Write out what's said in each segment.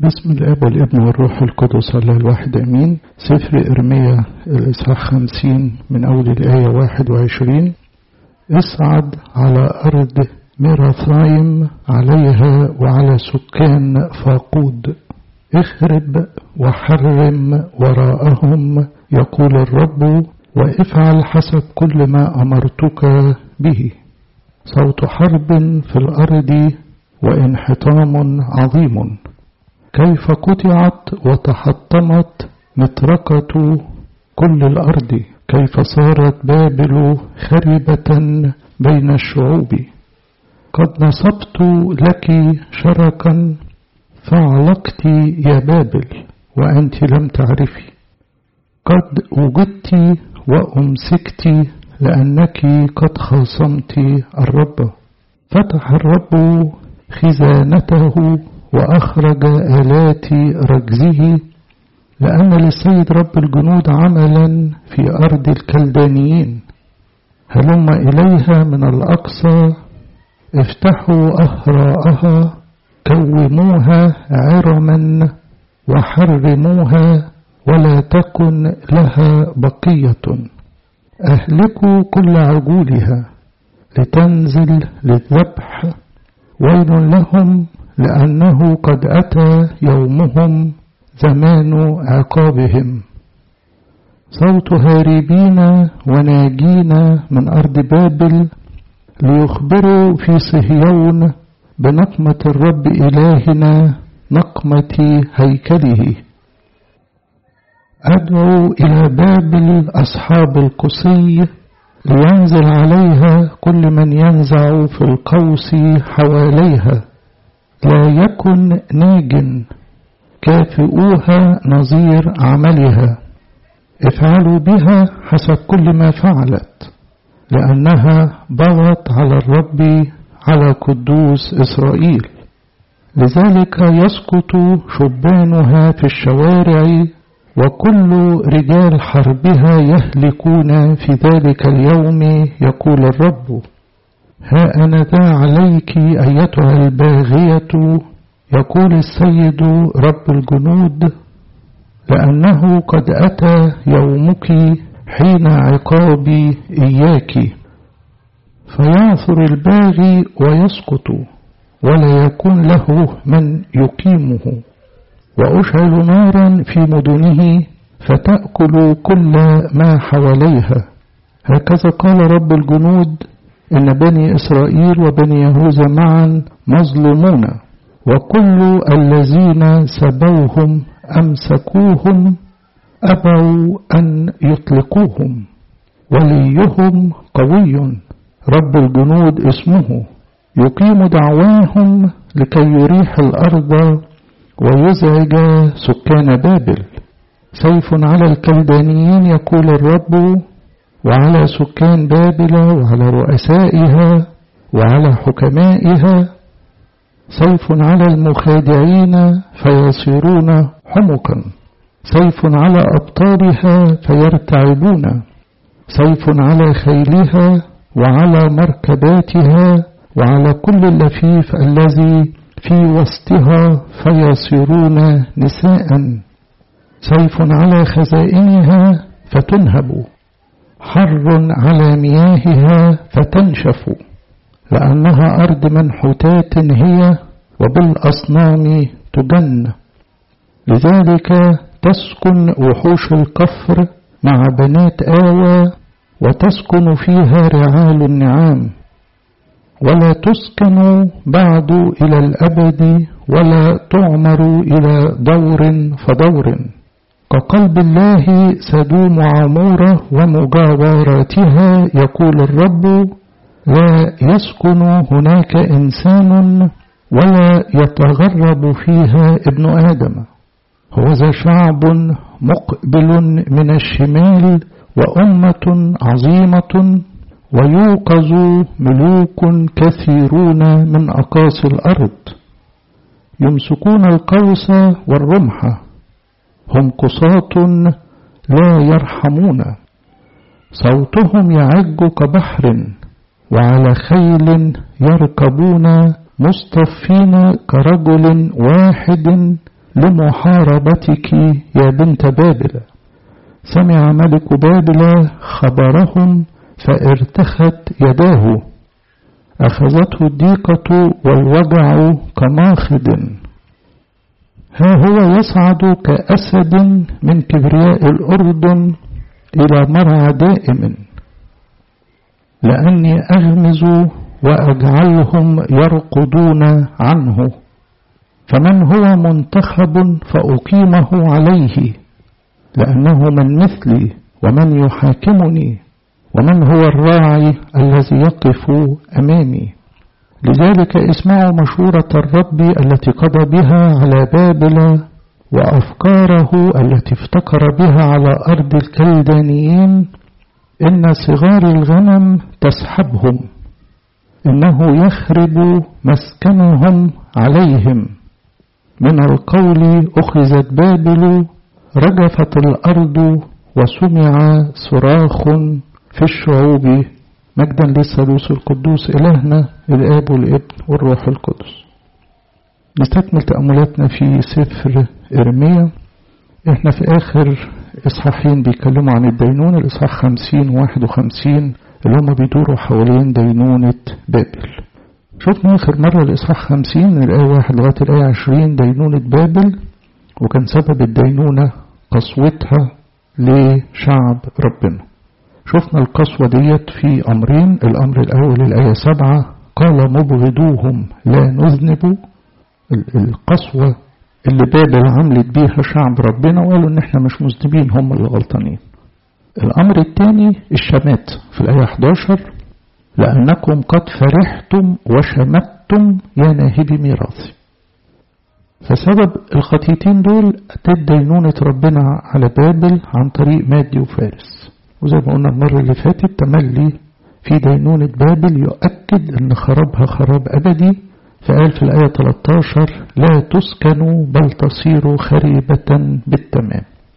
بسم الاب والابن والروح القدس الله الواحد امين سفر ارميا الاصحاح خمسين من اول الايه واحد وعشرين اصعد على ارض ميراثايم عليها وعلى سكان فاقود اخرب وحرم وراءهم يقول الرب وافعل حسب كل ما امرتك به صوت حرب في الارض وانحطام عظيم كيف قطعت وتحطمت متركة كل الأرض كيف صارت بابل خربة بين الشعوب قد نصبت لك شركا فعلقت يا بابل وأنت لم تعرفي قد وجدت وأمسكت لأنك قد خاصمت الرب فتح الرب خزانته وأخرج آلات رجزه لأن للسيد رب الجنود عملا في أرض الكلدانيين هلم إليها من الأقصى افتحوا أهراءها كوموها عرما وحرموها ولا تكن لها بقية أهلكوا كل عجولها لتنزل للذبح ويل لهم لأنه قد أتى يومهم زمان عقابهم صوت هاربين وناجين من أرض بابل ليخبروا في صهيون بنقمة الرب إلهنا نقمة هيكله أدعو إلى بابل أصحاب القصي لينزل عليها كل من ينزع في القوس حواليها لا يكن ناج كافئوها نظير عملها افعلوا بها حسب كل ما فعلت لأنها بغت على الرب على قدوس إسرائيل لذلك يسقط شبانها في الشوارع وكل رجال حربها يهلكون في ذلك اليوم يقول الرب ها أنا ذا عليك أيتها الباغية يقول السيد رب الجنود لأنه قد أتى يومك حين عقابي إياك فيعثر الباغي ويسقط ولا يكون له من يقيمه وأشعل نارا في مدنه فتأكل كل ما حواليها هكذا قال رب الجنود إن بني إسرائيل وبني يهوذا معا مظلومون وكل الذين سبوهم أمسكوهم أبوا أن يطلقوهم وليهم قوي رب الجنود اسمه يقيم دعواهم لكي يريح الأرض ويزعج سكان بابل سيف على الكلدانيين يقول الرب وعلى سكان بابل وعلى رؤسائها وعلى حكمائها سيف على المخادعين فيصيرون حمقا سيف على أبطالها فيرتعبون سيف على خيلها وعلى مركباتها وعلى كل اللفيف الذي في وسطها فيصيرون نساء سيف على خزائنها فتنهب حر على مياهها فتنشف لأنها أرض منحوتات هي وبالأصنام تجن لذلك تسكن وحوش الكفر مع بنات آوى وتسكن فيها رعال النعام ولا تسكن بعد إلى الأبد ولا تعمر إلى دور فدور كقلب الله سدوم عمورة ومجاوراتها يقول الرب لا يسكن هناك إنسان ولا يتغرب فيها ابن آدم هو ذا شعب مقبل من الشمال وأمة عظيمة ويوقظ ملوك كثيرون من أقاصي الأرض يمسكون القوس والرمح هم قصاة لا يرحمون صوتهم يعج كبحر وعلى خيل يركبون مصطفين كرجل واحد لمحاربتك يا بنت بابل سمع ملك بابل خبرهم فارتخت يداه أخذته الضيقة والوجع كماخض ها هو يصعد كأسد من كبرياء الأردن إلى مرعى دائم لأني أغمز وأجعلهم يرقدون عنه فمن هو منتخب فأقيمه عليه لأنه من مثلي ومن يحاكمني ومن هو الراعي الذي يقف أمامي لذلك اسمعوا مشورة الرب التي قضى بها على بابل وأفكاره التي افتكر بها على أرض الكلدانيين إن صغار الغنم تسحبهم إنه يخرب مسكنهم عليهم من القول أخذت بابل رجفت الأرض وسمع صراخ في الشعوب مجدا للثالوث القدوس إلهنا الآب والابن والروح القدس نستكمل تأملاتنا في سفر إرميا احنا في آخر إصحاحين بيتكلموا عن الدينونة الإصحاح خمسين واحد وخمسين اللي هم بيدوروا حوالين دينونة بابل شفنا آخر مرة الإصحاح خمسين من الآية واحد لغاية الآية عشرين دينونة بابل وكان سبب الدينونة قسوتها لشعب ربنا شفنا القسوة ديت في أمرين الأمر الأول الآية سبعة قال مبغضوهم لا نذنب القسوة اللي بابل عملت بيها شعب ربنا وقالوا ان احنا مش مذنبين هم اللي غلطانين الأمر الثاني الشمات في الآية 11 لأنكم قد فرحتم وشمتم يا ناهبي ميراثي فسبب الخطيتين دول أتت دينونة ربنا على بابل عن طريق مادي وفارس وزي ما قلنا المرة اللي فاتت تملي في دينونة بابل يؤكد أن خرابها خراب أبدي فقال في الآية 13 لا تسكنوا بل تصيروا خريبة بالتمام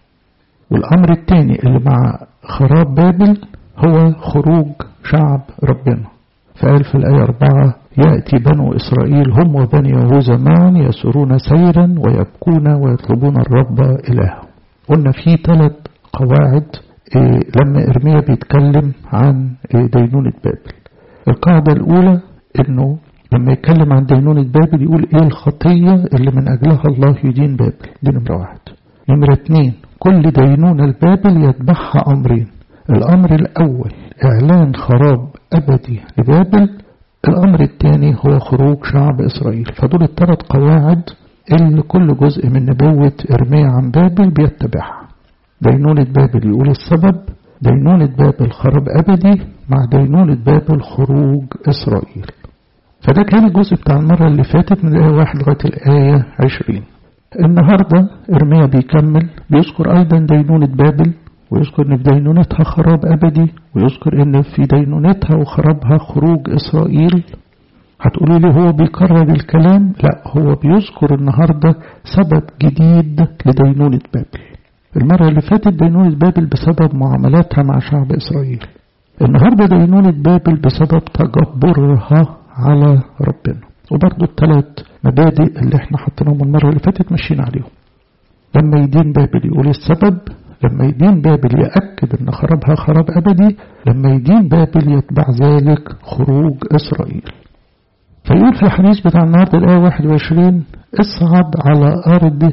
والأمر الثاني اللي مع خراب بابل هو خروج شعب ربنا فقال في الآية 4 يأتي بنو إسرائيل هم وبني يهوذا معا يسرون سيرا ويبكون ويطلبون الرب إلههم قلنا في ثلاث قواعد إيه لما إرميا بيتكلم عن إيه دينونة بابل القاعدة الأولى إنه لما يتكلم عن دينونة بابل يقول إيه الخطية اللي من أجلها الله يدين بابل دي نمرة واحد نمرة اتنين كل دينونة البابل يتبعها أمرين الأمر الأول إعلان خراب أبدي لبابل الأمر الثاني هو خروج شعب إسرائيل فدول الثلاث قواعد اللي كل جزء من نبوة إرميا عن بابل بيتبعها دينونة بابل يقول السبب دينونة بابل خراب أبدي مع دينونة بابل خروج إسرائيل فده كان الجزء بتاع المرة اللي فاتت من الآية واحد لغاية الآية عشرين النهاردة إرميا بيكمل بيذكر أيضا دينونة بابل ويذكر ان في دينونتها خراب ابدي ويذكر ان في دينونتها وخرابها خروج اسرائيل هتقولوا لي هو بيكرر الكلام لا هو بيذكر النهاردة سبب جديد لدينونة بابل المرة اللي فاتت دينونة بابل بسبب معاملاتها مع شعب إسرائيل النهاردة دينونة بابل بسبب تجبرها على ربنا وبرضه الثلاث مبادئ اللي احنا حطيناهم المرة اللي فاتت ماشيين عليهم لما يدين بابل يقول السبب لما يدين بابل يأكد أن خرابها خراب أبدي لما يدين بابل يتبع ذلك خروج إسرائيل فيقول في الحديث بتاع النهاردة الآية 21 اصعد على أرض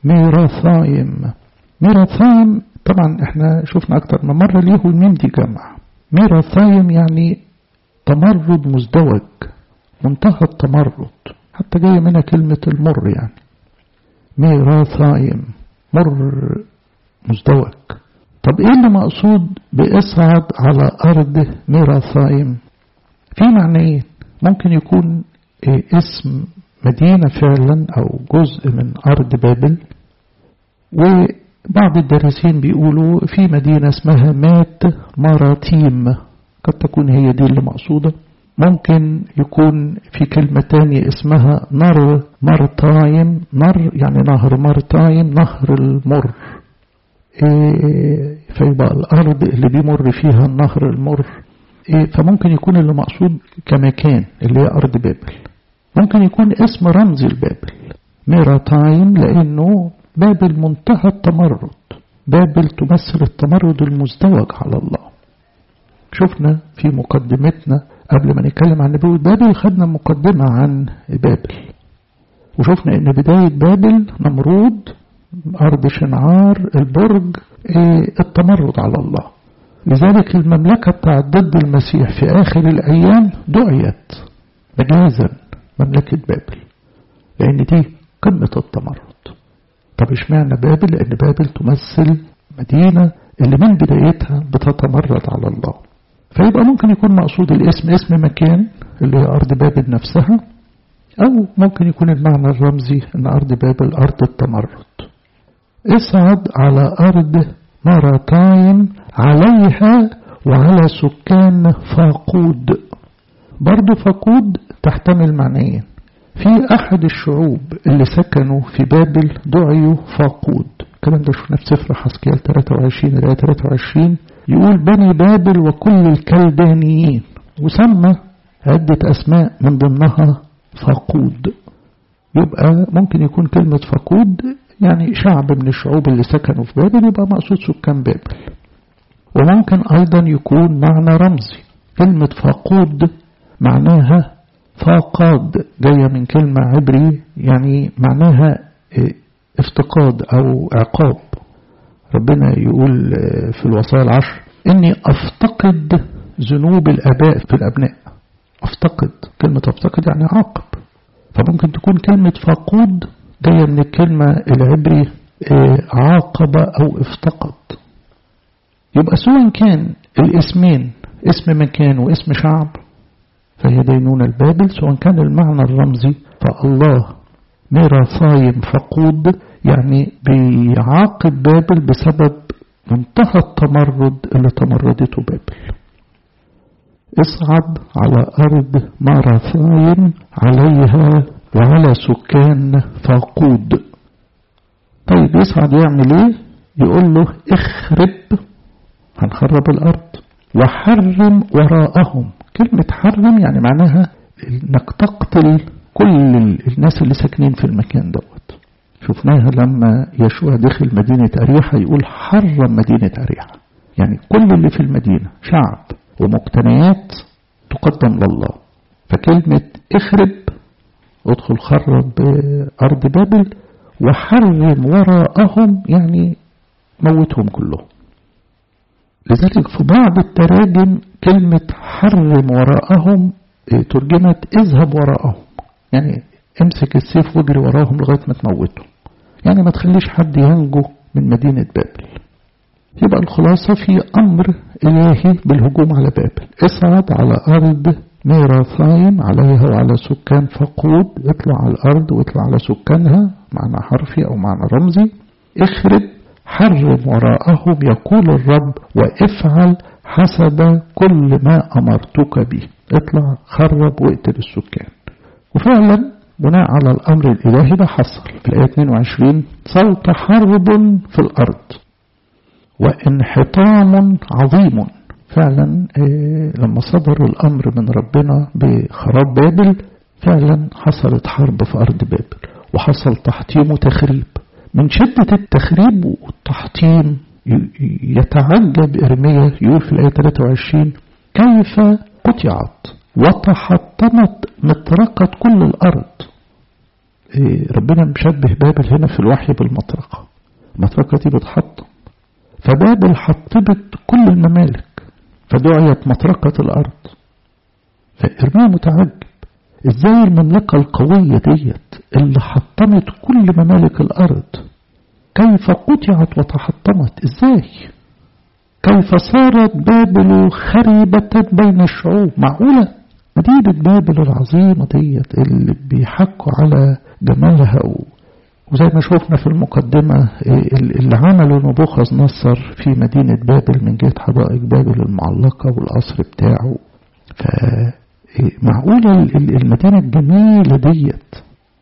ميراثايم ميراثايم طبعا احنا شفنا أكتر من مرة ليه والميم دي جمع ميراثايم يعني تمرد مزدوج منتهى التمرد حتى جاية منها كلمة المر يعني ميراثايم مر مزدوج طب ايه اللي مقصود باصعد على ارض ميراثايم في معنيين ممكن يكون إيه اسم مدينة فعلا او جزء من ارض بابل وبعض الدارسين بيقولوا في مدينة اسمها مات مراتيم قد تكون هي دي اللي مقصودة ممكن يكون في كلمة تانية اسمها نر مرتايم نر يعني نهر مرتايم نهر المر إيه فيبقى الأرض اللي بيمر فيها النهر المر إيه فممكن يكون اللي مقصود كمكان اللي هي أرض بابل ممكن يكون اسم رمزي لبابل ميراتايم لأنه بابل منتهى التمرد بابل تمثل التمرد المزدوج على الله شفنا في مقدمتنا قبل ما نتكلم عن نبوة بابل خدنا مقدمة عن بابل وشفنا ان بداية بابل نمرود أرض شنعار البرج التمرد على الله لذلك المملكة بتاعت ضد المسيح في آخر الأيام دعيت مجازا مملكة بابل لأن دي قمة التمرد طب اشمعنى بابل لأن بابل تمثل مدينة اللي من بدايتها بتتمرد على الله فيبقى ممكن يكون مقصود الاسم اسم مكان اللي هي أرض بابل نفسها أو ممكن يكون المعنى الرمزي أن أرض بابل أرض التمرد اصعد على أرض مرتين عليها وعلى سكان فاقود برضو فاقود تحتمل معنيين في أحد الشعوب اللي سكنوا في بابل دعيوا فاقود الكلام ده شفناه في سفر حسكيال 23 إلى 23 يقول بني بابل وكل الكلدانيين وسمى عدة أسماء من ضمنها فاقود يبقى ممكن يكون كلمة فاقود يعني شعب من الشعوب اللي سكنوا في بابل يبقى مقصود سكان بابل وممكن أيضا يكون معنى رمزي كلمة فاقود معناها فاقاد جاية من كلمة عبري يعني معناها افتقاد أو عقاب ربنا يقول في الوصايا العشر إني أفتقد ذنوب الآباء في الأبناء أفتقد كلمة أفتقد يعني عاقب فممكن تكون كلمة فاقود جاية من الكلمة العبري عاقب أو افتقد يبقى سواء كان الاسمين اسم مكان واسم شعب فهي دينونة البابل سواء كان المعنى الرمزي فالله ميراثايم فقود يعني بيعاقب بابل بسبب منتهى التمرد اللي تمردته بابل اصعد على أرض ماراثايم عليها وعلى سكان فاقود طيب يصعد يعمل ايه يقول له اخرب هنخرب الأرض وحرم وراءهم كلمة حرم يعني معناها انك تقتل كل الناس اللي ساكنين في المكان دوت شفناها لما يشوع دخل مدينة أريحة يقول حرم مدينة أريحة يعني كل اللي في المدينة شعب ومقتنيات تقدم لله فكلمة اخرب ادخل خرب أرض بابل وحرم وراءهم يعني موتهم كلهم لذلك في بعض التراجم كلمة حرم وراءهم ترجمت اذهب وراءهم يعني امسك السيف واجري وراهم لغاية ما تموتهم يعني ما تخليش حد ينجو من مدينة بابل يبقى الخلاصة في أمر إلهي بالهجوم على بابل اصعد على أرض ميراثايم عليها وعلى سكان فقود اطلع على الأرض واطلع على سكانها معنى حرفي أو معنى رمزي اخرب حرم وراءهم يقول الرب وافعل حسب كل ما أمرتك به اطلع خرب واقتل السكان وفعلا بناء على الأمر الإلهي ده حصل في الآية 22 صوت حرب في الأرض وانحطام عظيم فعلا لما صدر الأمر من ربنا بخراب بابل فعلا حصلت حرب في أرض بابل وحصل تحطيم وتخريب من شدة التخريب والتحطيم يتعجب إرميا يقول في الآية 23 كيف قطعت وتحطمت مطرقة كل الأرض ربنا مشبه بابل هنا في الوحي بالمطرقة المطرقة دي بتحطم فبابل حطمت كل الممالك فدعيت مطرقة الأرض فإرميا متعجب ازاي المملكة القوية ديت اللي حطمت كل ممالك الأرض كيف قطعت وتحطمت ازاي كيف صارت بابل خريبة بين الشعوب معقولة مدينة بابل العظيمة ديت اللي بيحكوا على جمالها وزي ما شفنا في المقدمة اللي عمله نبوخذ نصر في مدينة بابل من جهة حدائق بابل المعلقة والقصر بتاعه فمعقولة المدينة الجميلة ديت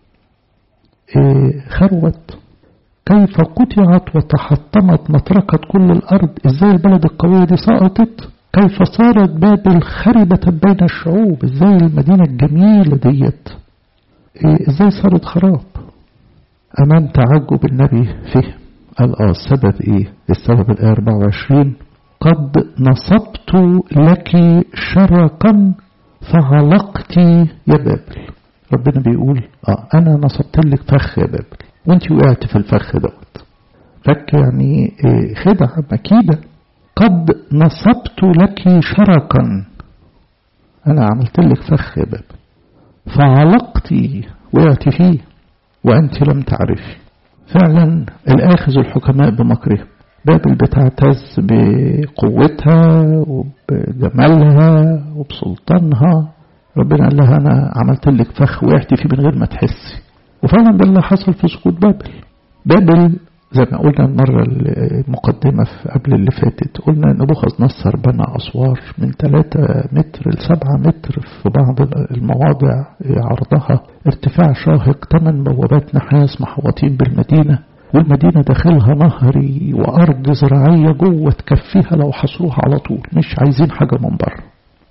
خروت كيف قطعت وتحطمت مطرقة كل الأرض ازاي البلد القوية دي سقطت كيف صارت بابل خربة بين الشعوب ازاي المدينة الجميلة ديت ازاي صارت خراب أمام تعجب النبي فيه قال آه السبب إيه السبب الآية 24 قد نصبت لك شرقا فعلقت يا بابل ربنا بيقول آه أنا نصبت لك فخ يا بابل وانت وقعت في الفخ دوت فك يعني إيه خدعة مكيدة قد نصبت لك شرقا أنا عملت لك فخ يا بابل فعلقت وقعت فيه وأنت لم تعرفي فعلا الآخذ الحكماء بمكرهم بابل بتعتز بقوتها وبجمالها وبسلطانها ربنا قال لها أنا عملت لك فخ وقعت فيه من غير ما تحسي وفعلا ده اللي حصل في سقوط بابل بابل زي ما قلنا المرة المقدمة في قبل اللي فاتت قلنا نبوخذ نصر بنى أسوار من 3 متر ل 7 متر في بعض المواضع عرضها ارتفاع شاهق 8 بوابات نحاس محوطين بالمدينة والمدينة داخلها نهري وأرض زراعية جوه تكفيها لو حصروها على طول مش عايزين حاجة من بره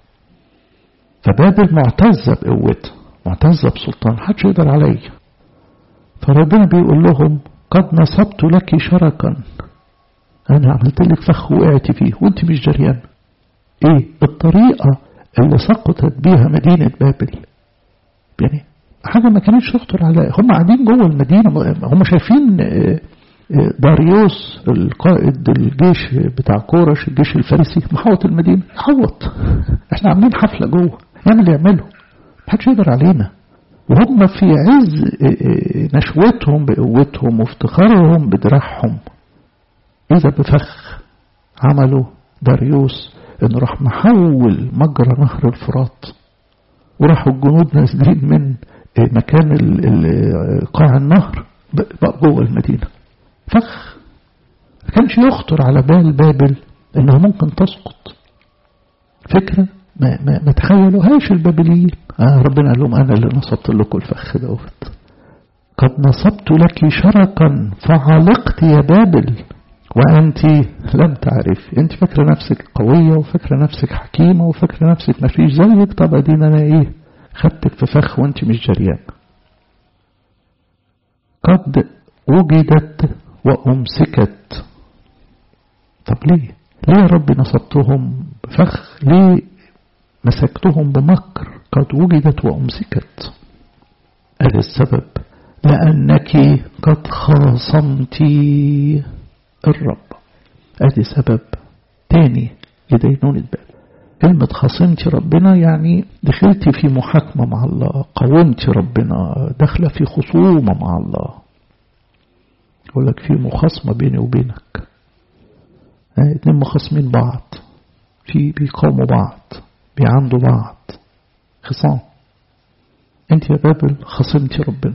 فبابل معتزة بقوتها معتزة بسلطان محدش يقدر عليا فربنا بيقول لهم قد نصبت لك شركا أنا عملت لك فخ وقعت فيه وانت مش جريان ايه الطريقة اللي سقطت بيها مدينة بابل يعني حاجة ما كانتش تخطر على هم قاعدين جوه المدينة هم شايفين داريوس القائد الجيش بتاع كورش الجيش الفارسي محوط المدينة يحوط احنا عاملين حفلة جوه يعمل اللي يعمله محدش يقدر علينا وهم في عز نشوتهم بقوتهم وافتخارهم بدراعهم إذا بفخ عملوا داريوس إنه راح محول مجرى نهر الفرات وراحوا الجنود نازلين من مكان قاع النهر بقى جوه المدينة فخ ما كانش يخطر على بال بابل إنها ممكن تسقط فكرة ما, ما, ما تخيلوهاش البابليين آه ربنا قال لهم أنا اللي نصبت لكم الفخ دوت قد نصبت لك شرقا فعلقت يا بابل وأنت لم تعرف أنت فاكرة نفسك قوية وفاكرة نفسك حكيمة وفاكرة نفسك ما فيش زيك طب أدينا أنا إيه خدتك في فخ وأنت مش جريان قد وجدت وأمسكت طب ليه ليه يا رب نصبتهم بفخ ليه مسكتهم بمكر قد وجدت وأمسكت هذا السبب لأنك قد خاصمت الرب ادي سبب تاني لدينونة بابل كلمة خاصمتي ربنا يعني دخلت في محاكمة مع الله قاومت ربنا داخلة في خصومة مع الله يقول لك في مخاصمة بيني وبينك اتنين مخاصمين بعض في بيقاوموا بعض بيعاندوا بعض خصام انت يا بابل خصمتي ربنا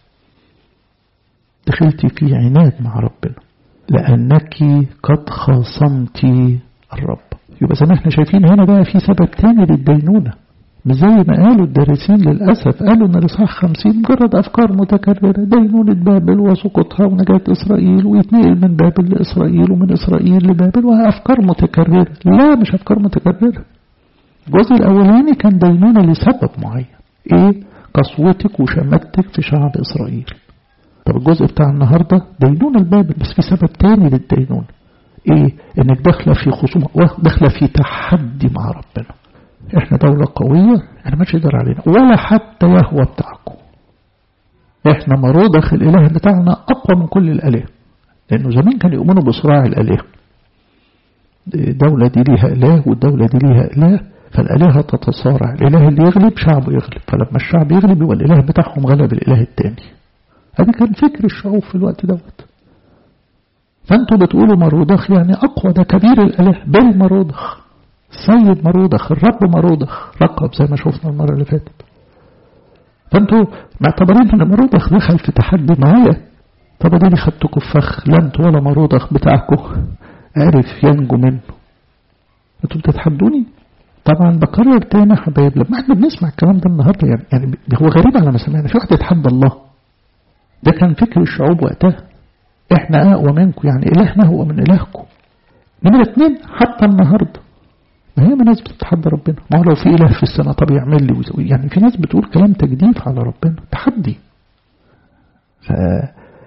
دخلتي في عناد مع ربنا لأنك قد خاصمت الرب يبقى زي ما احنا شايفين هنا بقى في سبب تاني للدينونة مش زي ما قالوا الدارسين للأسف قالوا ان الإصحاح خمسين مجرد أفكار متكررة دينونة بابل وسقوطها ونجاة إسرائيل ويتنقل من بابل لإسرائيل ومن إسرائيل لبابل وهي أفكار متكررة لا مش أفكار متكررة الجزء الأولاني كان دينونة لسبب معين إيه قسوتك وشمتك في شعب إسرائيل طب الجزء بتاع النهاردة دينونة البابل بس في سبب تاني للدينونة ايه انك داخلة في خصومة داخلة في تحدي مع ربنا احنا دولة قوية احنا ما يقدر علينا ولا حتى يهوى بتاعكم احنا مرودخ الاله بتاعنا اقوى من كل الالهه لانه زمان كانوا يؤمنوا بصراع الالهه الدولة دي ليها اله والدولة دي ليها اله فالالهه تتصارع الاله اللي يغلب شعبه يغلب فلما الشعب يغلب يبقى الاله بتاعهم غلب الاله التاني هذا كان فكر الشعوب في الوقت دوت فانتوا بتقولوا مرودخ يعني اقوى ده كبير الاله بالمرودخ سيد مرودخ الرب مرودخ رقب زي ما شفنا المره اللي فاتت فانتوا معتبرين ان مرودخ دخل في تحدي معايا طب اديني خدتكم في فخ لا انتوا ولا مرودخ بتاعكم عرف ينجو منه انتوا بتتحدوني طبعا بكرر تاني يا حبايب لما احنا بنسمع الكلام ده النهارده يعني, يعني هو غريب على ما سمعنا في واحد يتحدى الله ده كان فكر الشعوب وقتها احنا اقوى منكم يعني الهنا هو من الهكم نمرة اتنين حتى النهارده ما هي ناس بتتحدى ربنا ما هو لو في اله في السنه طب يعمل لي ويسوي يعني في ناس بتقول كلام تجديف على ربنا تحدي ف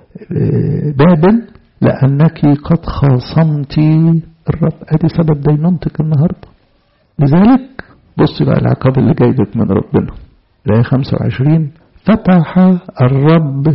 بابل لأنك قد خاصمت الرب ادي سبب دينونتك النهاردة لذلك بص بقى العقاب اللي جايبك من ربنا الآية 25 فتح الرب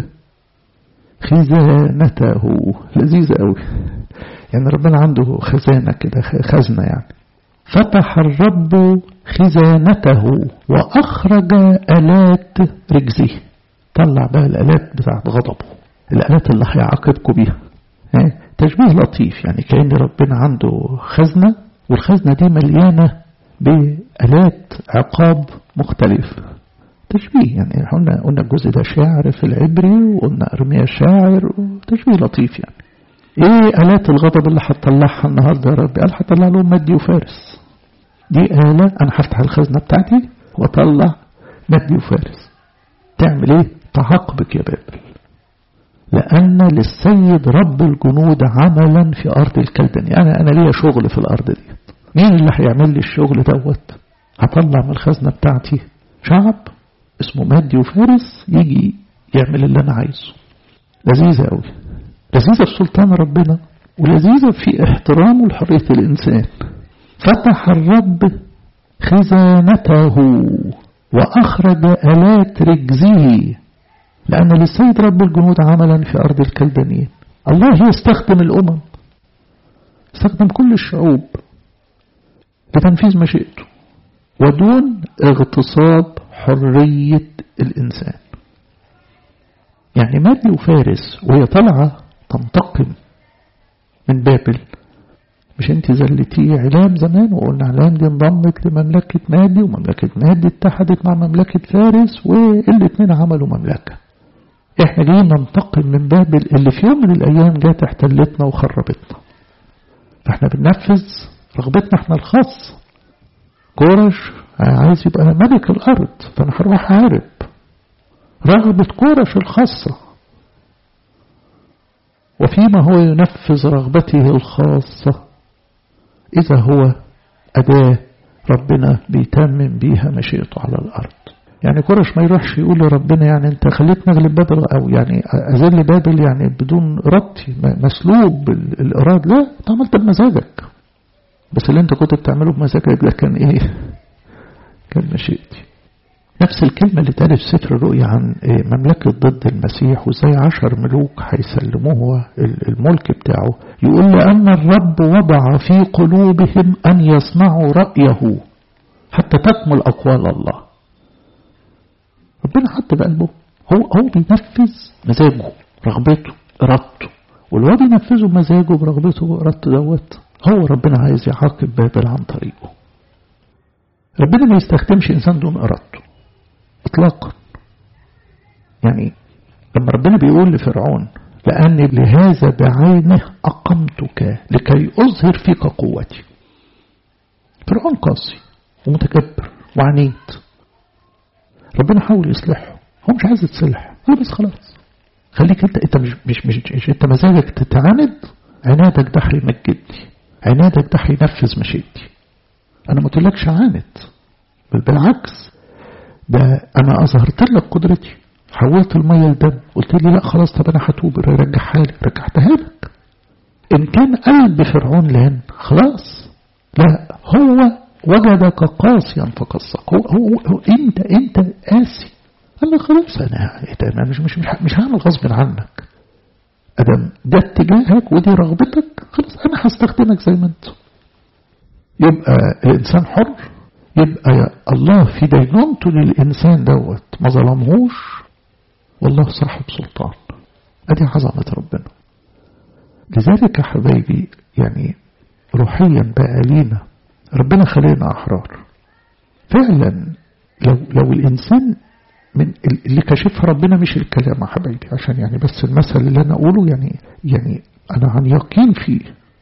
خزانته لذيذة قوي يعني ربنا عنده خزانة كده خزنة يعني فتح الرب خزانته وأخرج آلات رجزه طلع بقى الآلات بتاعت غضبه الآلات اللي هيعاقبكم بيها تشبيه لطيف يعني كأن ربنا عنده خزنة والخزنة دي مليانة بآلات عقاب مختلف تشبيه يعني قلنا قلنا الجزء ده شعر في العبري وقلنا أرميا شاعر تشبيه لطيف يعني ايه آلات الغضب اللي هتطلعها النهارده يا رب قال هطلع لهم مادي وفارس دي آلة أنا هفتح الخزنة بتاعتي وأطلع مادي وفارس تعمل ايه تعاقبك يا بابل لأن للسيد رب الجنود عملا في أرض الكلدانية أنا أنا ليا شغل في الأرض دي مين اللي هيعمل لي الشغل دوت هطلع من الخزنة بتاعتي شعب اسمه مادي وفارس يجي يعمل اللي أنا عايزه لذيذة قوي لذيذة في سلطان ربنا ولذيذة في احترامه لحرية الإنسان فتح الرب خزانته وأخرج آلات رجزه لأن للسيد رب الجنود عملا في أرض الكلدانيين الله يستخدم الأمم استخدم كل الشعوب لتنفيذ مشيئته ودون اغتصاب حرية الإنسان يعني مادي وفارس وهي طالعة تنتقم من بابل مش انت زلتيه علام زمان وقلنا علام دي انضمت لمملكة مادي ومملكة مادي اتحدت مع مملكة فارس والاثنين عملوا مملكة احنا جايين ننتقم من بابل اللي في يوم من الايام جات احتلتنا وخربتنا فاحنا بننفذ رغبتنا احنا الخاص كورش عايز يبقى ملك الارض فانا هروح احارب رغبة كورش الخاصة وفيما هو ينفذ رغبته الخاصة إذا هو أداة ربنا بيتمم بيها مشيئته على الأرض يعني كورش ما يروحش يقول لربنا يعني انت خليتني اغلب بابل او يعني اذل بابل يعني بدون ارادتي مسلوب الاراد لا انت عملت بمزاجك بس اللي انت كنت بتعمله بمزاجك ده كان ايه كان مشيئتي نفس الكلمة اللي اتقالت في سفر الرؤيا عن مملكة ضد المسيح وازاي عشر ملوك هيسلموه الملك بتاعه يقول لأن الرب وضع في قلوبهم أن يصنعوا رأيه حتى تكمل أقوال الله ربنا حط بقلبه هو هو بينفذ مزاجه رغبته إرادته واللي بينفذه بمزاجه برغبته وإرادته دوت هو ربنا عايز يعاقب بابل عن طريقه ربنا ما يستخدمش إنسان دون إرادته إطلاقا يعني لما ربنا بيقول لفرعون لأني لهذا بعينه أقمتك لكي أظهر فيك قوتي فرعون قاسي ومتكبر وعنيد ربنا حاول يصلحه هو مش عايز يتصلح هو بس خلاص خليك انت انت مش مش, مش, مش انت مزاجك تتعاند عنادك ده هيمجدني عنادك ده هينفذ مشيئتي انا ما قلتلكش عاند بل بالعكس ده انا اظهرت لك قدرتي حولت المية لدم قلت لي لا خلاص طب انا هتوب رجعها لي رجعتها لك ان كان قلب فرعون لان خلاص لا هو وجدك قاسيا فقصك هو, هو, هو انت انت قاسي قال لي خلاص انا انا مش مش مش, مش هعمل غصب عنك ادم ده اتجاهك ودي رغبتك خلاص انا هستخدمك زي ما انت يبقى الانسان حر يبقى الله في دينونته للإنسان دوت ما ظلمهوش والله صاحب سلطان أدي عظمة ربنا لذلك يا حبايبي يعني روحيا بقى لينا ربنا خلينا أحرار فعلا لو لو الإنسان من اللي كشفها ربنا مش الكلام يا حبايبي عشان يعني بس المثل اللي أنا أقوله يعني يعني أنا عن يقين فيه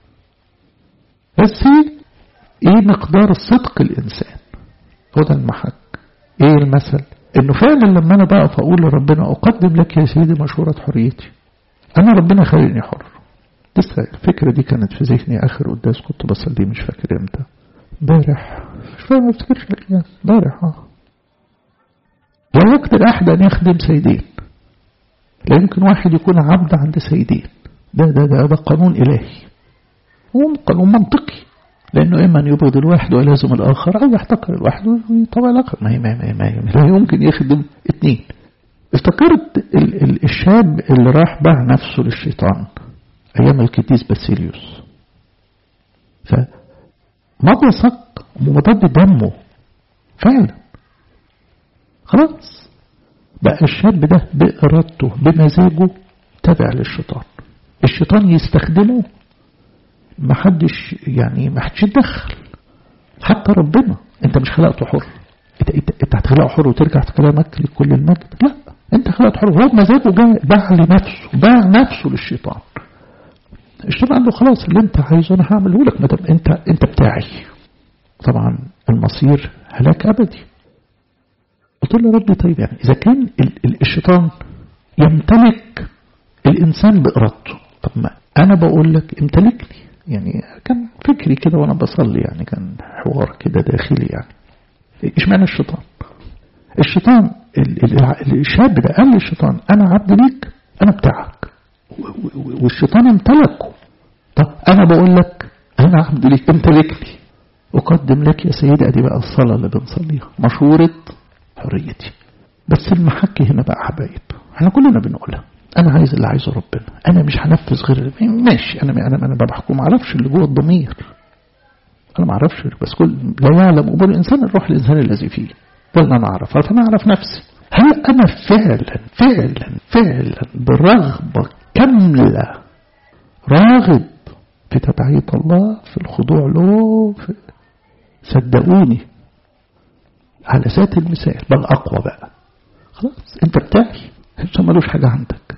بس إيه مقدار صدق الإنسان هو ده المحك ايه المثل انه فعلا لما انا بقف اقول لربنا اقدم لك يا سيدي مشورة حريتي انا ربنا خليني حر لسه الفكرة دي كانت في ذهني اخر قداس كنت بصلي مش فاكر امتى امبارح مش فاهم ما افتكرش الايام امبارح اه لا يقدر احد ان يخدم سيدين لا يمكن واحد يكون عبد عند سيدين ده ده ده, ده قانون إلهي هو قانون منطقي لأنه إما أن يبغض الواحد ويلازم الآخر أو يحتقر الواحد ويطوع الآخر ما, ما, ما, ما, لا يمكن يخدم اثنين افتكرت ال ال الشاب اللي راح باع نفسه للشيطان أيام القديس باسيليوس فمضى صك ومضاد دمه فعلا خلاص بقى الشاب ده بإرادته بمزاجه تابع للشيطان الشيطان يستخدمه ما حدش يعني ما حدش يتدخل حتى ربنا انت مش خلقته حر انت, انت, انت هتخلقه حر وترجع في كلامك لكل المجد لا انت خلقته حر هو بمزاجه جاء باع لنفسه باع نفسه للشيطان الشيطان قال له خلاص اللي انت عايزه انا هعمله لك ما دام انت انت بتاعي طبعا المصير هلاك ابدي قلت له يا ربي طيب يعني اذا كان الشيطان يمتلك الانسان بارادته طب ما انا بقول لك امتلكني يعني كان فكري كده وانا بصلي يعني كان حوار كده داخلي يعني اشمعنى الشيطان الشيطان الشاب ده قال للشيطان انا عبد ليك انا بتاعك والشيطان امتلكه طب انا بقول لك انا عبد ليك امتلكني اقدم لك يا سيدي ادي بقى الصلاه اللي بنصليها مشوره حريتي بس المحكي هنا بقى حبايب احنا كلنا بنقولها انا عايز اللي عايزه ربنا انا مش هنفذ غير ماشي انا انا انا بحكم ما اعرفش اللي جوه الضمير انا ما اعرفش بس كل لا يعلم امور الانسان الروح الانسان الذي فيه ولا انا اعرف فانا اعرف نفسي هل انا فعلا فعلا فعلا برغبه كامله راغب في تبعيه الله في الخضوع له في صدقوني على ذات المثال بل اقوى بقى خلاص انت بتاعي انت ملوش حاجه عندك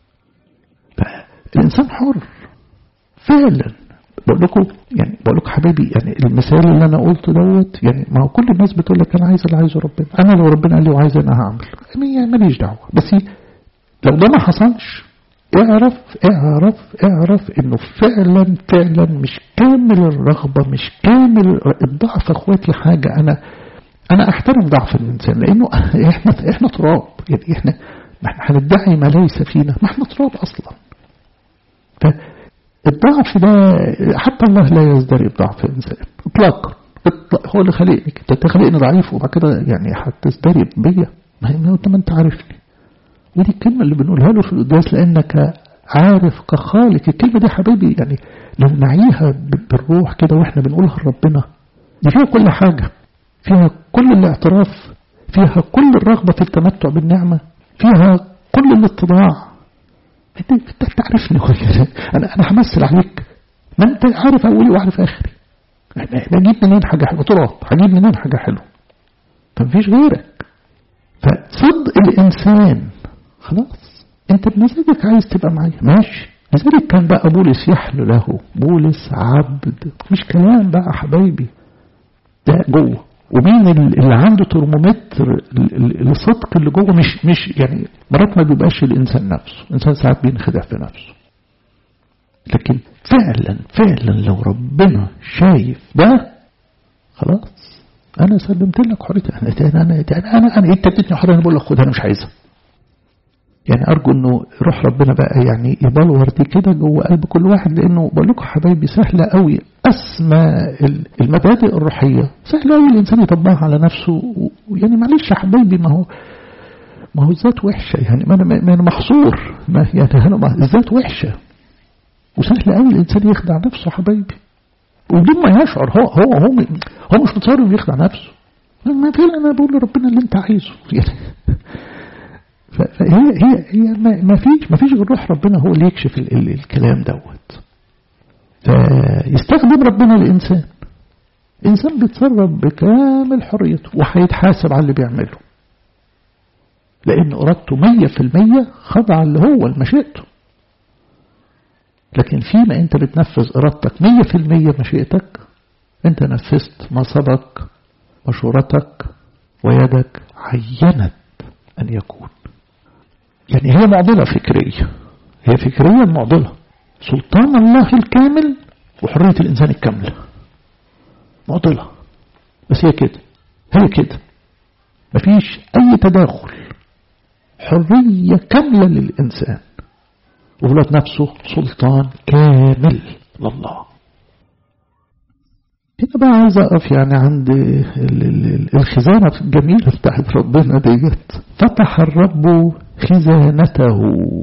الإنسان حر فعلا بقول لكم يعني بقول لكم حبايبي يعني المثال اللي أنا قلته دوت يعني ما هو كل الناس بتقول لك أنا عايز اللي عايزه ربنا أنا لو ربنا قال لي وعايز أنا هعمل يعني ماليش دعوة بس لو ده ما حصلش اعرف اعرف اعرف انه فعلا فعلا مش كامل الرغبة مش كامل الضعف اخواتي حاجة انا انا احترم ضعف الانسان لانه احنا احنا تراب يعني احنا ما احنا هندعي ما ليس فينا ما احنا تراب اصلا فالضعف ده حتى الله لا يزدري بضعف الإنسان إطلاقا هو اللي خلقني انت خلقني ضعيف وبعد كده يعني هتزدري بيا ما هي انت ما انت عارفني ودي الكلمة اللي بنقولها له في القداس لأنك عارف كخالق الكلمة دي حبيبي يعني لو نعيها بالروح كده واحنا بنقولها لربنا دي فيها كل حاجة فيها كل الاعتراف فيها كل الرغبة في التمتع بالنعمة فيها كل الاتضاع انت انت تعرفني انا انا همثل عليك ما انت عارف اولي وعارف اخري بجيب منين حاجه حلوه تراب هجيب منين حاجه حلوه فمفيش غيرك فصدق الانسان خلاص انت بمزاجك عايز تبقى معايا ماشي لذلك كان بقى بولس يحلو له بولس عبد مش كلام بقى حبايبي ده جوه ومين اللي عنده ترمومتر الصدق اللي جوه مش مش يعني مرات ما بيبقاش الانسان نفسه الانسان ساعات بينخدع في نفسه لكن فعلا فعلا لو ربنا شايف ده خلاص انا سلمت لك حريتي انا انا انا انا, أنا انت اديتني حريه انا بقول لك خد انا مش عايزها يعني أرجو أنه روح ربنا بقى يعني يبلور دي كده جوه قلب كل واحد لأنه بقول لكم حبايبي سهلة قوي أسمى المبادئ الروحية سهلة قوي الإنسان يطبقها على نفسه يعني معلش يا حبايبي ما هو ما هو الذات وحشة يعني ما أنا, ما أنا محصور ما يعني أنا الذات وحشة وسهل قوي الإنسان يخدع نفسه حبايبي وبدون ما يشعر هو هو هو, هو مش متصور يخدع نفسه ما فعلا أنا بقول لربنا اللي أنت عايزه يعني فهي هي هي ما فيش ما فيش غير روح ربنا هو اللي يكشف ال ال الكلام دوت فيستخدم ربنا الإنسان إنسان بيتصرف بكامل حريته وهيتحاسب على اللي بيعمله لأن إرادته مية في المية خضع اللي هو لمشيئته لكن فيما أنت بتنفذ إرادتك مية في المية مشيئتك أنت نفذت ما سبق مشورتك ويدك عينت أن يكون يعني هي معضلة فكرية هي فكريا معضلة سلطان الله الكامل وحرية الإنسان الكاملة معضلة بس هي كده هي كده مفيش أي تداخل حرية كاملة للإنسان وولاد نفسه سلطان كامل لله هنا بقى عايز أقف يعني عند الخزانة الجميلة بتاعت ربنا ديت فتح الرب خزانته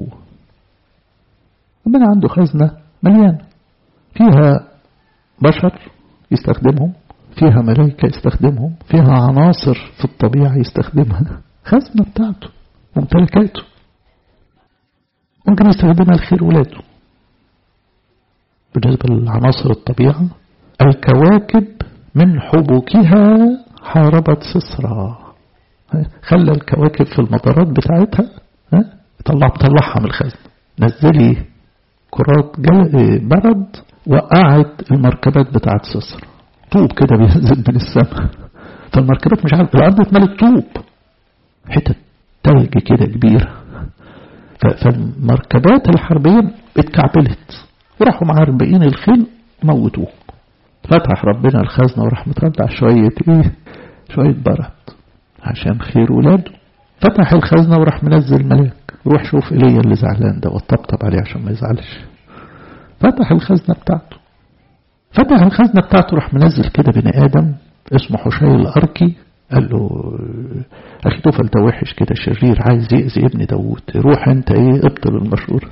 ربنا عنده خزنة مليانة فيها بشر يستخدمهم فيها ملائكة يستخدمهم فيها عناصر في الطبيعة يستخدمها خزنة بتاعته ممتلكاته ممكن يستخدمها لخير ولاده بالنسبة لعناصر الطبيعة الكواكب من حبوكها حاربت سسرى خلى الكواكب في المطارات بتاعتها طلع طلعها من الخزنة نزلي كرات برد وقعت المركبات بتاعت سسرى طوب كده بينزل من السماء فالمركبات مش عارف الارض اتملت طوب حتت تلج كده كبيره فالمركبات الحربيه اتكعبلت وراحوا معربقين الخيل موتوه فتح ربنا الخزنه وراح مطلع شويه ايه شويه برد عشان خير ولاده فتح الخزنه وراح منزل ملاك روح شوف ايليا اللي زعلان ده وطبطب عليه عشان ما يزعلش فتح الخزنه بتاعته فتح الخزنة بتاعته راح منزل كده بني آدم اسمه حشي الأركي قال له أخي توفل ده وحش كده شرير عايز يأذي ابن داوود روح أنت إيه ابطل المشهور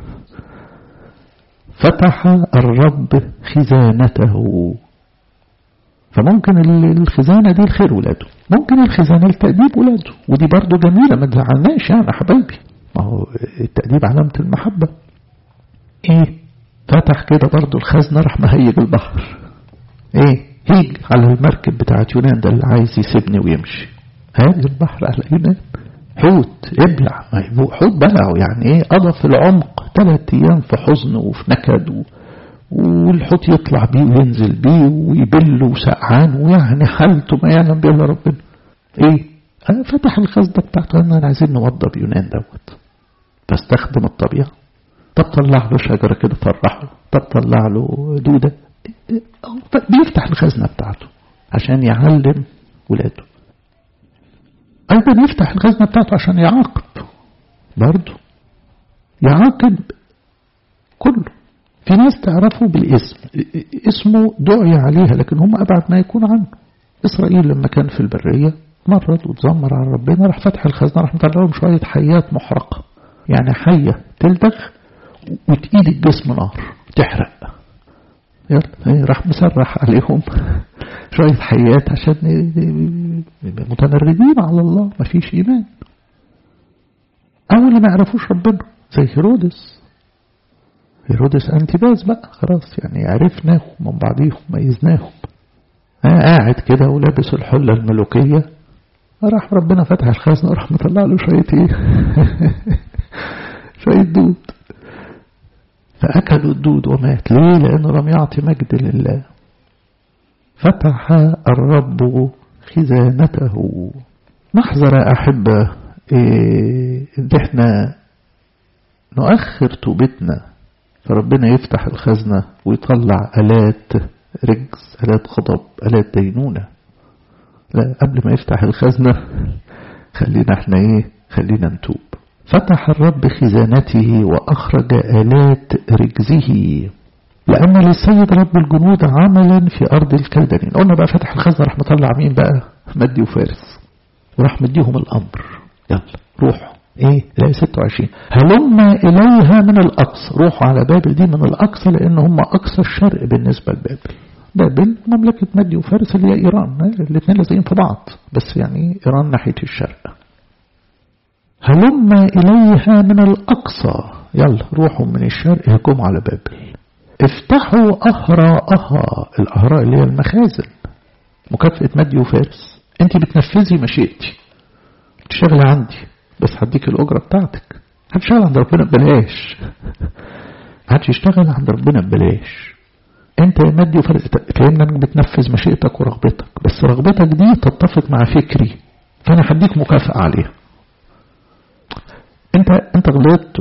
فتح الرب خزانته فممكن الخزانة دي الخير ولاده ممكن الخزانة لتأديب ولاده ودي برضو جميلة ما تزعلناش يعني يا حبايبي ما هو التأديب علامة المحبة ايه فتح كده برضو الخزنة راح مهيج البحر ايه هيج على المركب بتاعت يونان ده اللي عايز يسيبني ويمشي هاج البحر على يونان حوت ابلع حوت بلعه يعني ايه قضى في العمق ثلاث ايام في حزن وفي نكد و... والحوت يطلع بيه وينزل بيه ويبل وسقعان ويعني حالته ما يعلم بيه الا ربنا ايه أنا فتح الخزنة بتاعته انا عايزين نوضب يونان دوت فاستخدم الطبيعه طب طلع له شجرة كده فرحه طب طلع له دودة بيفتح الخزنة بتاعته عشان يعلم ولاده أيضا يفتح الخزنة بتاعته عشان يعاقب برضه يعاقب كله في ناس تعرفه بالاسم اسمه دعي عليها لكن هم أبعد ما يكون عنه إسرائيل لما كان في البرية مرض وتذمر على ربنا راح فتح الخزنة راح مطلع لهم شوية حيات محرقة يعني حية تلدغ وتقيد الجسم نار تحرق يلا راح مسرح عليهم شوية حيات عشان متمردين على الله ما فيش إيمان أو اللي ما يعرفوش ربنا زي هيرودس هيرودس أنتباز بقى خلاص يعني عرفناهم من بعضيهم ميزناهم قاعد كده ولابس الحلة الملوكية راح ربنا فتح الخزنة وراح مطلع له شوية ايه شوية دود فأكلوا الدود ومات ليه لأنه لم يعطي مجد لله فتح الرب خزانته نحذر أحبة إيه إن احنا نؤخر توبتنا فربنا يفتح الخزنة ويطلع آلات رجز آلات غضب آلات دينونة لا قبل ما يفتح الخزنة خلينا احنا ايه خلينا نتوب فتح الرب خزانته وأخرج آلات رجزه لأن للسيد رب الجنود عملا في أرض الكلدانين قلنا بقى فتح الخزنة راح مطلع مين بقى مدي وفارس وراح مديهم الأمر يلا روحوا ايه لا 26 هلم إليها من الأقصى روحوا على بابل دي من الأقصى لأن هم أقصى الشرق بالنسبة لبابل بابل مملكة مدي وفارس اللي هي إيران الاثنين لازقين في بعض بس يعني إيران ناحية الشرق هلم إليها من الأقصى يلا روحوا من الشرق هجوم على بابل افتحوا أهراءها الأهراء اللي هي المخازن مكافأة مدي وفارس انت بتنفذي مشيئتي تشتغلي عندي بس هديك الأجرة بتاعتك هتشتغل عند ربنا ببلاش محدش يشتغل عند ربنا ببلاش انت يا مادي وفارس فهمنا انك بتنفذ مشيئتك ورغبتك بس رغبتك دي تتفق مع فكري فانا هديك مكافأة عليها انت انت غلطت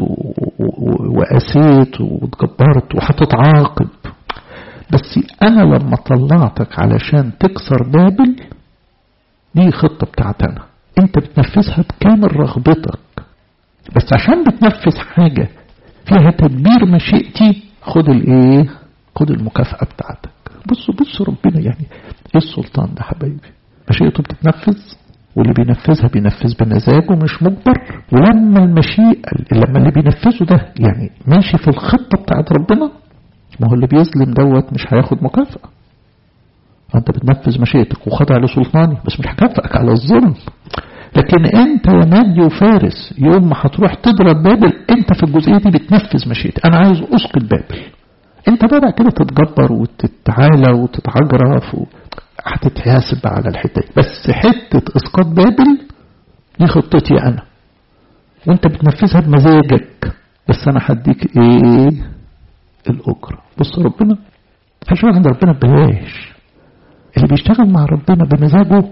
وقسيت واتجبرت وهتتعاقب بس انا لما طلعتك علشان تكسر بابل دي خطة بتاعت انا انت بتنفذها بكامل رغبتك بس عشان بتنفذ حاجة فيها تدبير مشيئتي خد الايه خد المكافأة بتاعتك بصوا بصوا ربنا يعني ايه السلطان ده حبايبي مشيئته بتتنفذ واللي بينفذها بينفذ بمزاجه مش مجبر ولما المشيئة لما اللي بينفذه ده يعني ماشي في الخطة بتاعت ربنا ما هو اللي بيظلم دوت مش هياخد مكافأة انت بتنفذ مشيئتك وخضع لسلطاني بس مش هكافئك على الظلم لكن انت يا مادي وفارس يوم ما هتروح تضرب بابل انت في الجزئيه دي بتنفذ مشيئتي انا عايز اسقط بابل انت بقى كده تتجبر وتتعالى وتتعجرف و... هتتحاسب على الحته دي بس حته اسقاط بابل دي خطتي انا وانت بتنفذها بمزاجك بس انا هديك ايه الاجره بص ربنا هشوف عند ربنا ببلاش اللي بيشتغل مع ربنا بمزاجه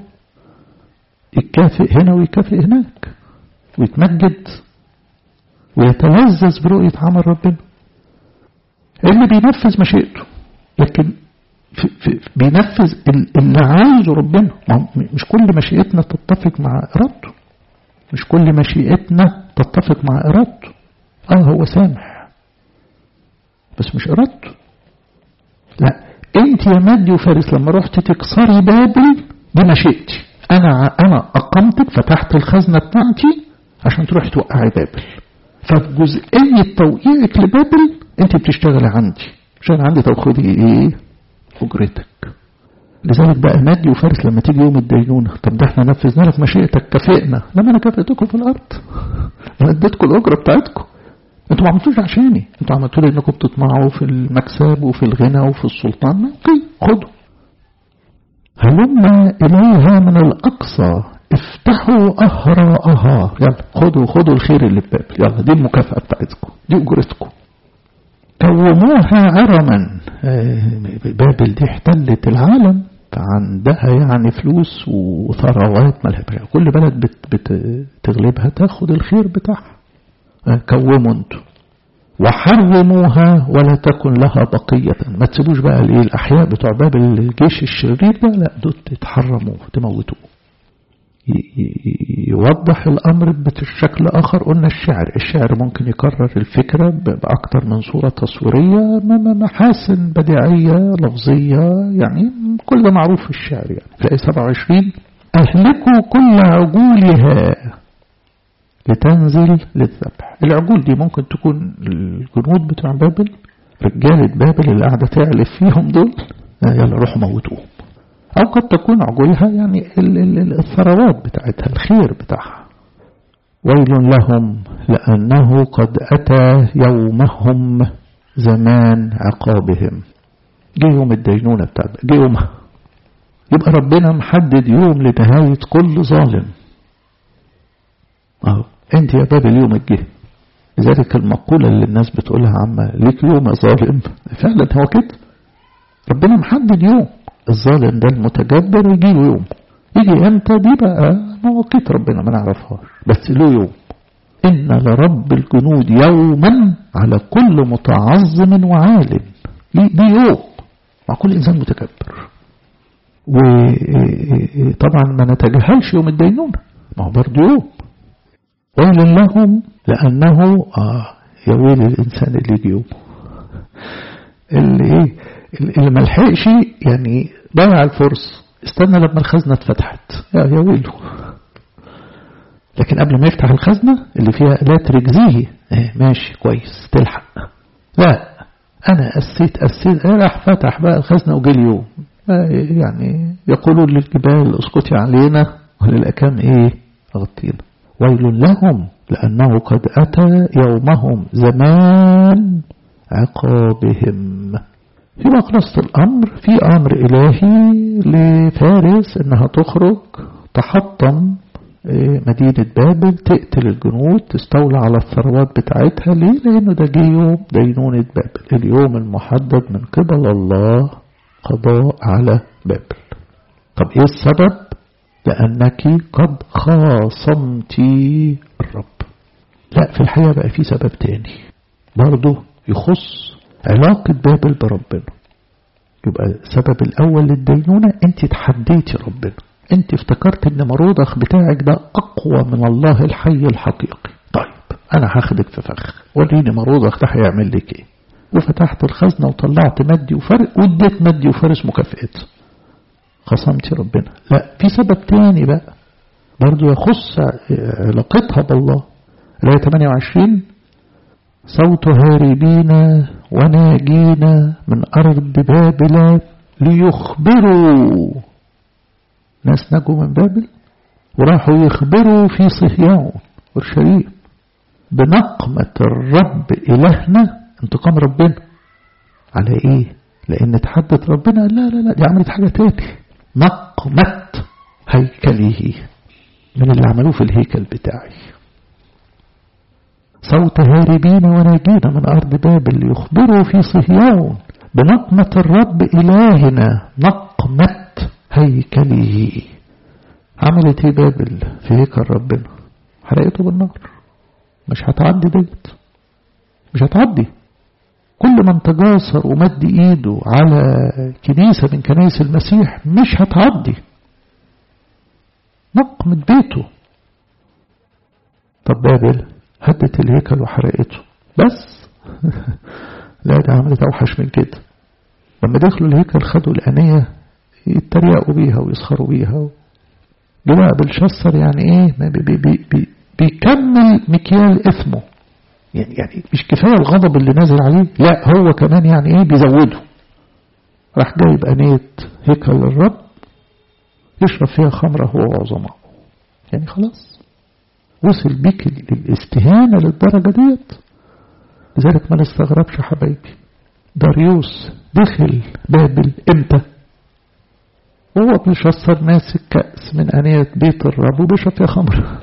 يكافئ هنا ويكافئ هناك ويتمجد ويتلذذ برؤية عمل ربنا اللي بينفذ مشيئته لكن في في بينفذ اللي عايزه ربنا مش كل مشيئتنا تتفق مع إرادته مش كل مشيئتنا تتفق مع إرادته اه هو سامح بس مش إرادته لا انت يا مادي وفارس لما رحت تكسري بابل دي مشيئتي انا انا اقمتك فتحت الخزنه بتاعتي عشان تروحي توقعي بابل ففي جزئيه توقيعك لبابل انت بتشتغلي عندي عشان عندي تاخدي ايه اجرتك لذلك بقى مادي وفارس لما تيجي يوم الدينونة طب ده احنا نفذنا لك مشيئتك كافئنا لما انا كافئتكم في الارض انا اديتكم الاجره بتاعتكم انتوا ما عملتوش عشاني انتوا عملتوا لي انكم بتطمعوا في المكسب وفي الغنى وفي السلطان اوكي خدوا هلم إليها من الأقصى افتحوا أهراءها يلا خدوا خدوا الخير اللي في بابل يلا دي المكافأة بتاعتكم دي أجرتكم كوموها عرما بابل دي احتلت العالم فعندها يعني فلوس وثروات مالها كل بلد بت بتغلبها تاخد الخير بتاعها كوموا انتوا وحرموها ولا تكن لها بقية ما تسيبوش بقى الايه الأحياء بتوع باب الجيش الشرير ده لا دول تتحرموا تموتوه يوضح الأمر بشكل آخر قلنا الشعر الشعر ممكن يكرر الفكرة بأكثر من صورة تصويرية محاسن بديعية لفظية يعني كل ده معروف في الشعر يعني في 27 أهلكوا كل عجولها لتنزل للذبح العجول دي ممكن تكون الجنود بتوع بابل رجالة بابل اللي قاعدة تعلف فيهم دول يلا روحوا موتوهم أو قد تكون عجولها يعني الثروات بتاعتها الخير بتاعها ويل لهم لأنه قد أتى يومهم زمان عقابهم جه يوم الدينونة بتاعت جه يومها يبقى ربنا محدد يوم لنهاية كل ظالم أهو أنت يا باب اليوم الجه لذلك المقولة اللي الناس بتقولها عما ليك يوم يا ظالم فعلا هو كده ربنا محدد يوم الظالم ده المتجبر يجي له يوم يجي امتى دي بقى مواقيت ربنا ما نعرفهاش بس له يوم إن لرب الجنود يوما على كل متعظم وعالم دي يوم مع كل إنسان متكبر وطبعا ما نتجاهلش يوم الدينونة ما هو برضه يوم ويل لهم لأنه آه يا ويل الإنسان اللي يجي يوم اللي إيه اللي ما لحقش يعني ضيع الفرصة استنى لما الخزنة اتفتحت يا يا ويله لكن قبل ما يفتح الخزنة اللي فيها لا ترجزيه اه ماشي كويس تلحق لا أنا أسيت أسيت راح فتح بقى الخزنة وجه اليوم يعني يقولون للجبال اسقطي علينا وللأكام إيه أغطينا ويل لهم لأنه قد أتى يومهم زمان عقابهم في خلاصة الأمر في أمر إلهي لفارس إنها تخرج تحطم مدينة بابل تقتل الجنود تستولى على الثروات بتاعتها ليه؟ لأنه ده جه يوم دينونة بابل اليوم المحدد من قبل الله قضاء على بابل طب إيه السبب؟ لأنك قد خاصمت الرب لا في الحقيقة بقى في سبب تاني برضه يخص علاقة بابل بربنا يبقى السبب الأول للدينونة أنت تحديتي ربنا أنت افتكرت أن مرودخ بتاعك ده أقوى من الله الحي الحقيقي طيب أنا هاخدك في فخ وريني مرودك ده هيعمل لك إيه وفتحت الخزنة وطلعت مادي وفارس واديت مادي وفارس مكافئت خصمتي ربنا لا في سبب تاني بقى برضو يخص علاقتها بالله الآية 28 صوت هاربين وناجين من أرض بابل ليخبروا ناس نجوا من بابل وراحوا يخبروا في صهيون ورشليم بنقمة الرب إلهنا انتقام ربنا على ايه لان اتحدث ربنا لا لا لا دي عملت حاجة تاني نقمة هيكله من اللي عملوه في الهيكل بتاعي صوت هاربين وناجين من أرض بابل ليخبروا في صهيون بنقمة الرب إلهنا نقمة هيكله عملت ايه بابل في هيكل ربنا حرقته بالنار مش هتعدي ديت مش هتعدي كل من تجاسر ومد ايده على كنيسة من كنائس المسيح مش هتعدي نقمة بيته طب بابل هدت الهيكل وحرقته بس لا ده عملت اوحش من كده لما دخلوا الهيكل خدوا الانية يتريقوا بيها ويسخروا بيها جه بلشسر يعني ايه بي بي بي بيكمل مكيال اثمه يعني يعني مش كفاية الغضب اللي نازل عليه لا هو كمان يعني ايه بيزوده راح جايب أنية هيكل الرب يشرب فيها خمرة هو وعظماء يعني خلاص وصل بيك الاستهانة للدرجة ديت لذلك ما نستغربش حبايبي داريوس دخل بابل امتى وهو بيشصر ماسك كأس من أنية بيت الرب وبيشرب فيها خمر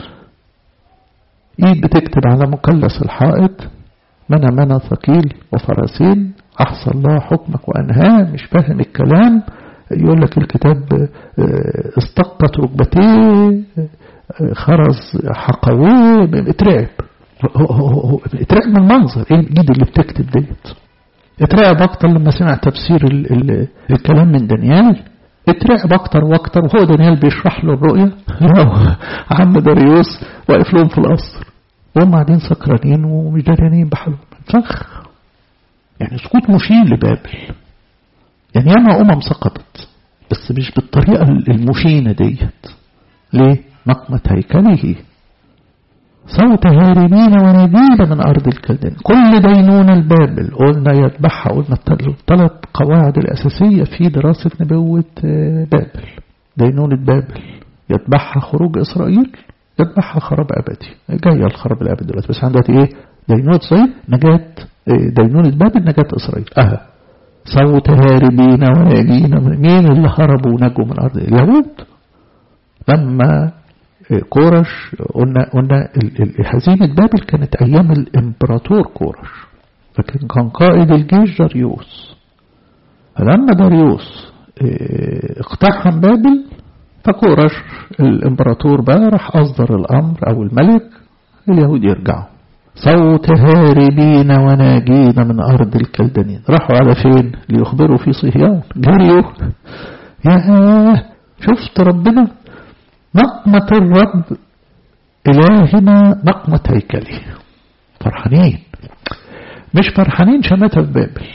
ايد بتكتب على مثلث الحائط منى منى ثقيل وفرسين أحصى الله حكمك وأنهاه مش فاهم الكلام يقول لك الكتاب استقت ركبتيه خرز حقويه اترعب اترعب من المنظر ايه الايد اللي بتكتب ديت اترعب اكتر لما سمع تفسير ال ال الكلام من دانيال اترعب اكتر واكتر وهو دانيال بيشرح له الرؤية عم داريوس واقف لهم في القصر وهم قاعدين سكرانين ومش داريانين بحالهم فخ يعني سقوط مشين لبابل يعني ياما أمم سقطت بس مش بالطريقة المشينة ديت ليه؟ نقمة هيكله صوت هارمين ونجيب من أرض الكلدان كل دينون البابل قلنا يتبعها قلنا الثلاث قواعد الأساسية في دراسة نبوة بابل دينونة بابل يتبعها خروج إسرائيل يتبعها خراب أبدي جاية الخراب الأبدي دلوقتي بس عندها إيه دينونة إسرائيل نجاة دينونة بابل نجاة إسرائيل أها صوت هاربين وناجين مين اللي هربوا ونجوا من أرض اليهود لما كورش قلنا قلنا هزيمة بابل كانت أيام الإمبراطور كورش فكان كان قائد الجيش داريوس فلما داريوس اقتحم بابل فكورش الإمبراطور بقى راح أصدر الأمر أو الملك اليهود يرجعوا صوت هاربين وناجين من أرض الكلدانين راحوا على فين ليخبروا في صهيون جريوا يا شفت ربنا نقمة الرب إلهنا نقمة هيكله فرحانين مش فرحانين شماتة في بابل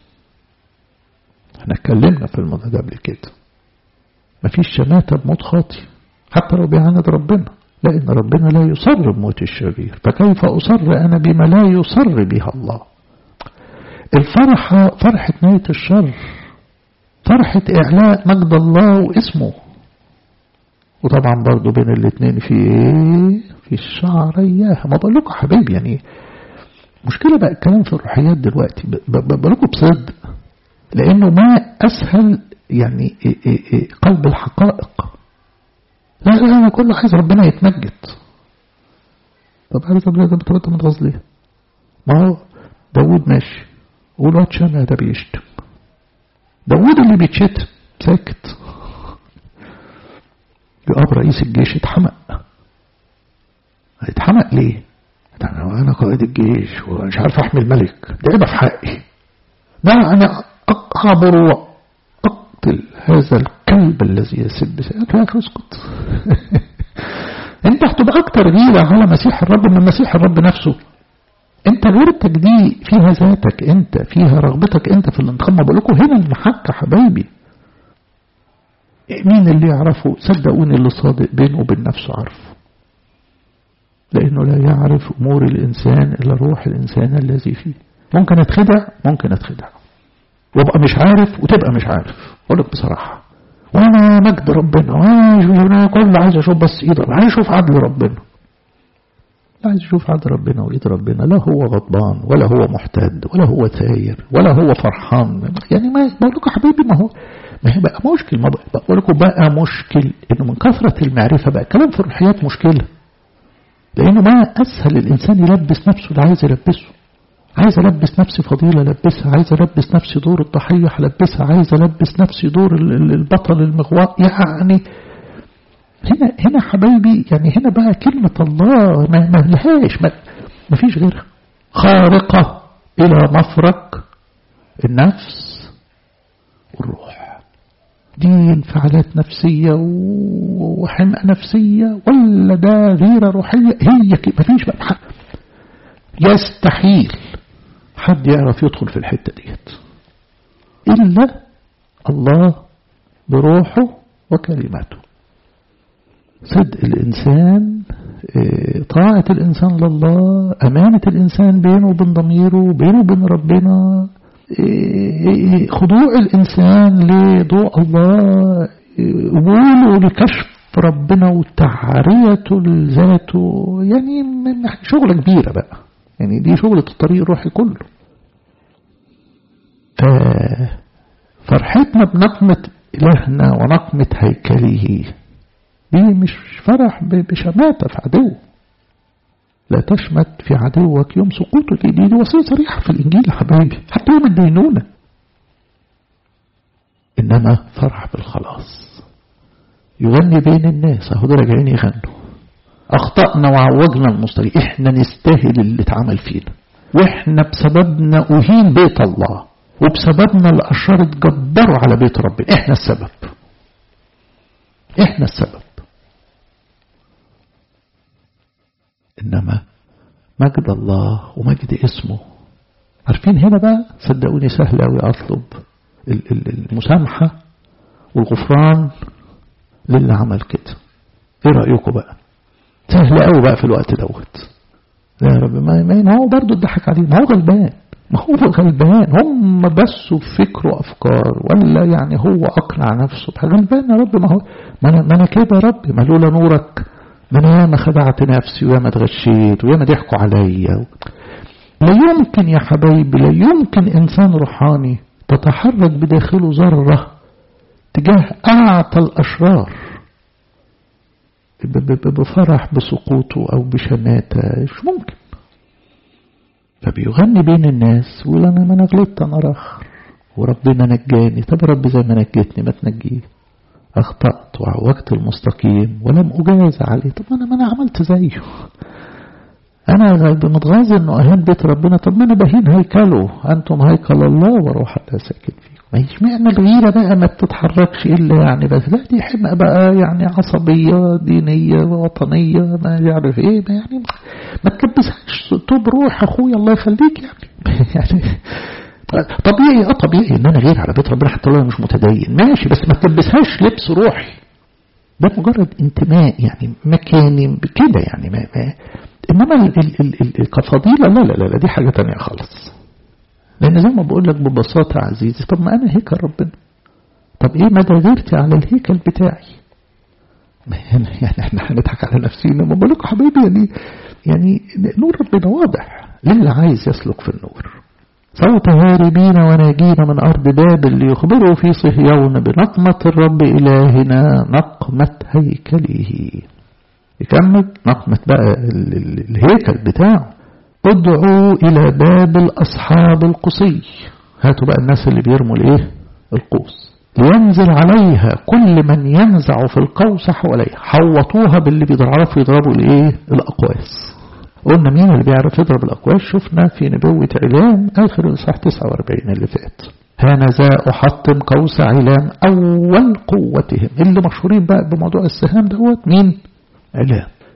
احنا اتكلمنا في الموضوع ده قبل كده مفيش شماتة بموت خاطي حتى لو بيعاند ربنا لأن ربنا لا يصر بموت الشرير فكيف أصر أنا بما لا يصر بها الله الفرحة فرحة نهاية الشر فرحة إعلاء مجد الله واسمه وطبعا برضو بين الاثنين في ايه في الشعرية ما بقول لكم حبايبي يعني مشكلة بقى الكلام في الروحيات دلوقتي بقول لكم بصدق لانه ما اسهل يعني إيه إيه إيه قلب الحقائق لا لا انا كله عايز ربنا يتمجد طب هذا طب طب طب انت متغاظ ليه؟ ما هو داوود ماشي والواد شمع ده بيشتم داوود اللي بيتشتم ساكت يقاب رئيس الجيش اتحمق اتحمق ليه انا قائد الجيش ومش عارف احمي الملك ده يبقى في حقي ده انا اعبر واقتل هذا الكلب الذي يسب يا اخي اسكت انت هتبقى اكتر غيرة على مسيح الرب من مسيح الرب نفسه انت غيرتك دي فيها ذاتك انت فيها رغبتك انت في الانتقام ما بقول لكم هنا المحك حبايبي مين اللي يعرفه صدقوني اللي صادق بينه وبين نفسه عارفه لأنه لا يعرف أمور الإنسان إلا روح الإنسان الذي فيه ممكن أتخدع ممكن أتخدع وابقى مش عارف وتبقى مش عارف أقول لك بصراحة وأنا مجد ربنا وأنا كل عايز أشوف بس إيد ربنا عايز أشوف عدل ربنا لا عايز أشوف عدل ربنا وإيد ربنا لا هو غضبان ولا هو محتد ولا هو ثاير ولا هو فرحان يعني ما بقول لكم حبيبي ما هو ما هي بقى مشكل ما بقول لكم بقى مشكل إنه من كثرة المعرفة بقى كلام في الروحيات مشكلة لأنه ما أسهل الإنسان يلبس نفسه اللي عايز يلبسه عايز ألبس نفسي فضيلة ألبسها عايز ألبس نفسي دور الضحية هلبسها عايز ألبس نفسي دور البطل المغواء يعني هنا هنا حبايبي يعني هنا بقى كلمة الله ما, ما لهاش ما, ما فيش غيرها خارقة إلى مفرق النفس والروح دي انفعالات نفسية وحمقى نفسية ولا ده غيرة روحية هي كده مفيش بقى يستحيل حد يعرف يدخل في الحتة ديت إلا الله بروحه وكلماته صدق الإنسان طاعة الإنسان لله أمانة الإنسان بينه وبين ضميره بينه وبين ربنا خضوع الإنسان لضوء الله قبوله لكشف ربنا وتعريته لذاته يعني شغلة كبيرة بقى يعني دي شغلة الطريق الروحي كله فرحتنا بنقمة إلهنا ونقمة هيكله دي مش فرح بشماتة في عدو لا تشمت في عدوك يوم سقوطك دي, دي وصية صريحة في الإنجيل يا حبايبي حتى يوم الدينونة إنما فرح بالخلاص يغني بين الناس أهو ده راجعين يغنوا أخطأنا وعوجنا المستقيم إحنا نستاهل اللي اتعمل فينا وإحنا بسببنا أهين بيت الله وبسببنا الأشرار اتجبروا على بيت ربنا إحنا السبب إحنا السبب إنما مجد الله ومجد اسمه عارفين هنا بقى صدقوني سهل أوي أطلب المسامحة والغفران للي عمل كده ايه رأيكم بقى سهل قوي بقى في الوقت دوت لا يا رب ما, ما هو برضه اتضحك عليه ما هو غلبان ما هو غلبان هم بس فكروا أفكار ولا يعني هو أقنع نفسه غلبان يا رب ما هو ما أنا, ما أنا كده يا رب ما لولا نورك ما أنا ياما خدعت نفسي وياما اتغشيت وياما ضحكوا عليا لا يمكن يا حبايبي لا يمكن إنسان روحاني تتحرك بداخله ذرة تجاه أعتى الأشرار بفرح بسقوطه أو بشماتة مش ممكن فبيغني بين الناس ويقول أنا ما أنا غلطت أنا رخر وربنا نجاني طب رب زي ما نجيتني ما تنجيه أخطأت وعوجت المستقيم ولم أجاز عليه طب أنا ما أنا عملت زيه أنا متغاظ إنه أهان بيت ربنا طب ما أنا بهين هيكله أنتم هيكل الله وروح الله ساكن فيكم ما هيش معنى الغيرة بقى ما بتتحركش إلا يعني بس لا دي حمقى بقى يعني عصبية دينية وطنية ما يعرف إيه ما يعني ما تلبسهاش طب روح أخويا الله يخليك يعني يعني طبيعي اه طبيعي ان انا غير على بيت ربنا حتى لو مش متدين ماشي بس ما تلبسهاش لبس روحي ده مجرد انتماء يعني مكاني كده يعني ما, ما انما ال ال ال ال كفضيلة لا لا لا, لا دي حاجة تانية خالص لان زي ما بقول لك ببساطة عزيزي طب ما انا هيكل ربنا طب ايه مدى غيرتي على الهيكل بتاعي يعني احنا هنضحك على نفسينا ما بقول لكم حبيبي يعني يعني نور ربنا واضح للي عايز يسلك في النور صوت هاربين وناجين من أرض بابل ليخبروا في صهيون بنقمة الرب إلهنا نقمة هيكله يكمل نقمة بقى الهيكل بتاعه ادعوا إلى بابل أصحاب القصي هاتوا بقى الناس اللي بيرموا الايه القوس لينزل عليها كل من ينزع في القوس حواليها حوطوها باللي بيعرفوا يضربوا الايه الاقواس قلنا مين اللي بيعرف يضرب الأقواس شفنا في نبوة علام آخر الإصحاح 49 اللي فات هانذا أحطم قوس علام أول قوتهم اللي مشهورين بقى بموضوع السهام دوت مين علام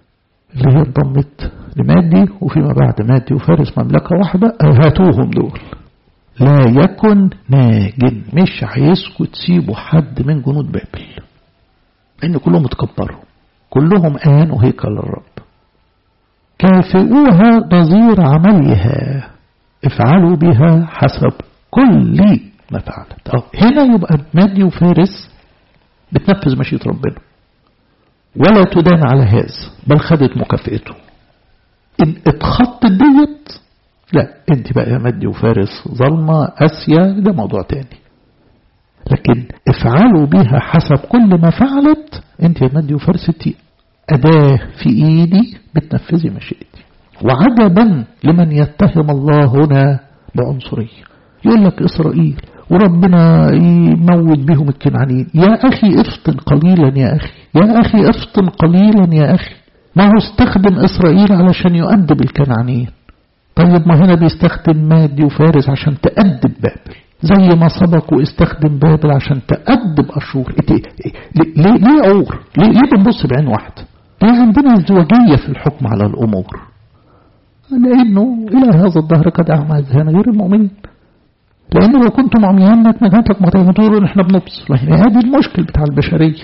اللي هي انضمت لمادي وفيما بعد مادي وفارس مملكة واحدة هاتوهم دول لا يكن ناجن مش عايزكم تسيبوا حد من جنود بابل لأن كلهم اتكبروا كلهم آنوا هيكل الرب كافئوها نظير عملها افعلوا بها حسب كل ما فعلت أو هنا يبقى مادي وفارس بتنفذ مشيئة ربنا ولا تدان على هذا بل خدت مكافئته إن اتخطت ديت لا انت بقى يا مادي وفارس ظلمة اسيا ده موضوع تاني لكن افعلوا بها حسب كل ما فعلت انت يا مادي وفارس انت أداة في إيدي بتنفذي مشيئتي وعجبا لمن يتهم الله هنا بعنصرية يقول لك إسرائيل وربنا يموت بهم الكنعانيين يا أخي افطن قليلا يا أخي يا أخي افطن قليلا يا أخي ما هو استخدم إسرائيل علشان يؤدب الكنعانيين طيب ما هنا بيستخدم مادي وفارس عشان تأدب بابل زي ما سبق واستخدم بابل عشان تأدب أشور ليه ليه عور ليه, ليه بنبص بعين واحدة ليه عندنا ازدواجية في الحكم على الأمور لأنه إلى هذا الظهر قد أعمى أذهان غير المؤمنين لأنه لو كنتم عميان ما كانت لك تقولوا إحنا بنبصر لكن هذه المشكل بتاع البشرية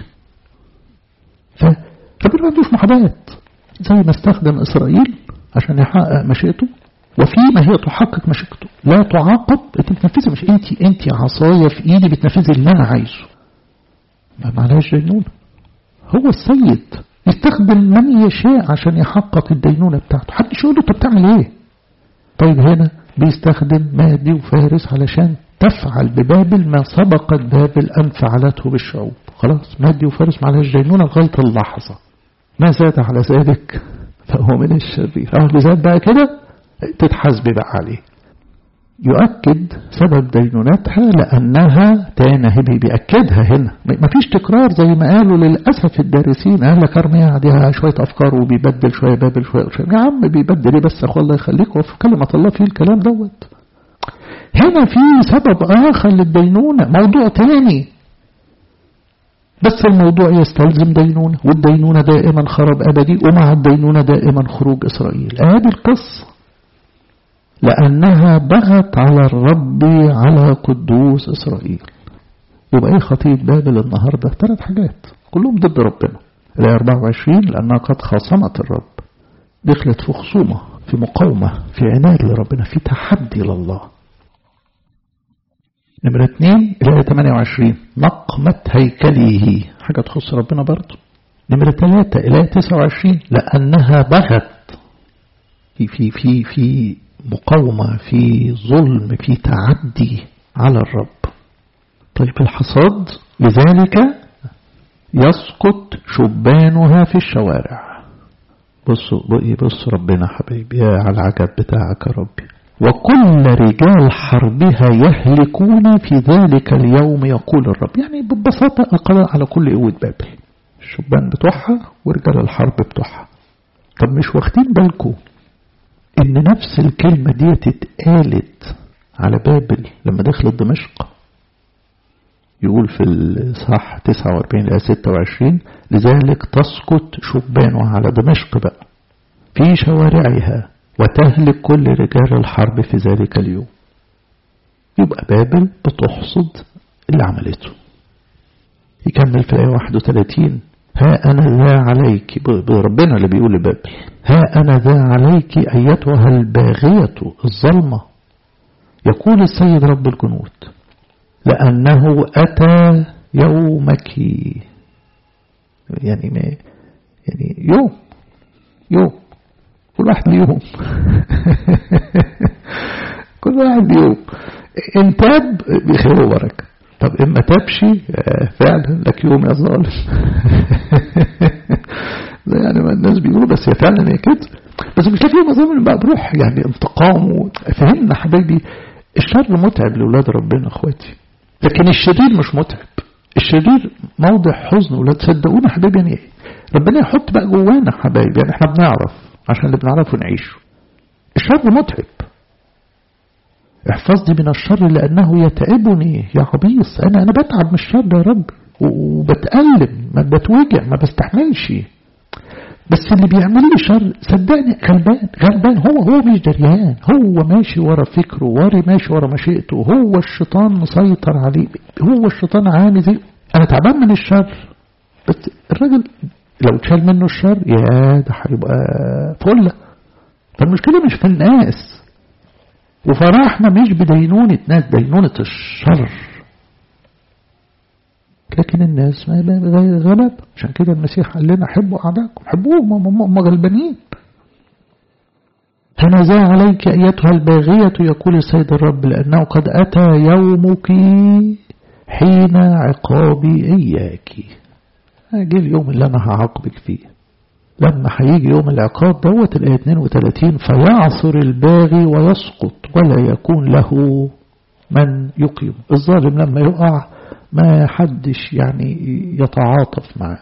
فربنا ما عندوش محابات زي ما استخدم إسرائيل عشان يحقق مشيئته وفيما هي تحقق مشيئته لا تعاقب انت بتنفذي مش انت انت عصاية في ايدي بتنفذي اللي انا عايزه ما معناش دينونة هو السيد يستخدم من يشاء عشان يحقق الدينونة بتاعته حد يقول له انت بتعمل ايه طيب هنا بيستخدم مادي وفارس علشان تفعل ببابل ما سبقت بابل أن فعلته بالشعوب خلاص مادي وفارس معلهاش دينونة لغاية اللحظة ما زاد على ذلك فهو من الشرير أهل زاد بقى كده تتحاسبي بقى عليه يؤكد سبب دينونتها لأنها تانهبي بيأكدها هنا ما فيش تكرار زي ما قالوا للأسف الدارسين قال لك أرميا عندها شوية أفكار وبيبدل شوية بابل شوية, شوية. يا عم بيبدل ايه بس أخو الله يخليك وفي كلمة الله فيه الكلام دوت هنا في سبب آخر للدينونة موضوع تاني بس الموضوع يستلزم دينونة والدينونة دائما خرب أبدي ومع الدينونة دائما خروج إسرائيل هذه القصة لأنها بغت على الرب على قدوس إسرائيل يبقى إيه خطية بابل النهاردة ثلاث حاجات كلهم ضد ربنا الآية 24 لأنها قد خاصمت الرب دخلت في خصومة في مقاومة في عناد لربنا في تحدي لله نمرة اثنين الآية 28 نقمة هيكله حاجة تخص ربنا برضه نمرة ثلاثة الآية 29 لأنها بغت في في في في مقاومة في ظلم في تعدي على الرب طيب الحصاد لذلك يسقط شبانها في الشوارع بصوا بص ربنا حبيبي يا على العجب بتاعك يا ربي وكل رجال حربها يهلكون في ذلك اليوم يقول الرب يعني ببساطة القضاء على كل قوة بابل الشبان بتوعها ورجال الحرب بتوعها طب مش واخدين بالكم ان نفس الكلمة دي اتقالت على بابل لما دخلت دمشق يقول في الصح 49 إلى 26 لذلك تسقط شبانها على دمشق بقى في شوارعها وتهلك كل رجال الحرب في ذلك اليوم يبقى بابل بتحصد اللي عملته يكمل في الآية 31 ها أنا ذا عليك بربنا اللي بيقول لبابل ها أنا ذا عليك أيتها الباغية الظلمة يقول السيد رب الجنود لأنه أتى يومك يعني ما يعني يوم يوم كل واحد يوم كل واحد يوم إن تاب بخير وبركة طب إما تبشي فعلا لك يوم يا ظالم زي يعني ما الناس بيقولوا بس هي فعلا هي كده بس مش في مظالم بقى بروح يعني انتقام فهمنا حبايبي الشر متعب لأولاد ربنا اخواتي لكن الشرير مش متعب الشرير موضع حزن ولا تصدقونا حبايبي يعني ربنا يحط بقى جوانا حبايبي يعني احنا بنعرف عشان اللي بنعرفه نعيشه الشر متعب احفظني من الشر لأنه يتعبني يا عبيص أنا أنا بتعب من الشر يا رب وبتألم ما بتوجع ما بستحملش بس اللي بيعمل لي شر صدقني غلبان غلبان هو هو مش دريان هو ماشي ورا فكره ورا ماشي ورا مشيئته هو الشيطان مسيطر عليه هو الشيطان عامل زي انا تعبان من الشر بس الراجل لو اتشال منه الشر يا ده هيبقى فله فالمشكله مش في الناس وفرحنا مش بدينونة ناس دينونة الشر لكن الناس ما غلب عشان كده المسيح قال لنا حبوا أعداءكم حبوهم هم غلبانين هنذا عليك أيتها الباغية يقول السيد الرب لأنه قد أتى يومك حين عقابي إياك هاجي اليوم اللي أنا هعاقبك فيه لما هيجي يوم العقاب دوت الآية 32 فيعصر الباغي ويسقط ولا يكون له من يقيم الظالم لما يقع ما حدش يعني يتعاطف معاه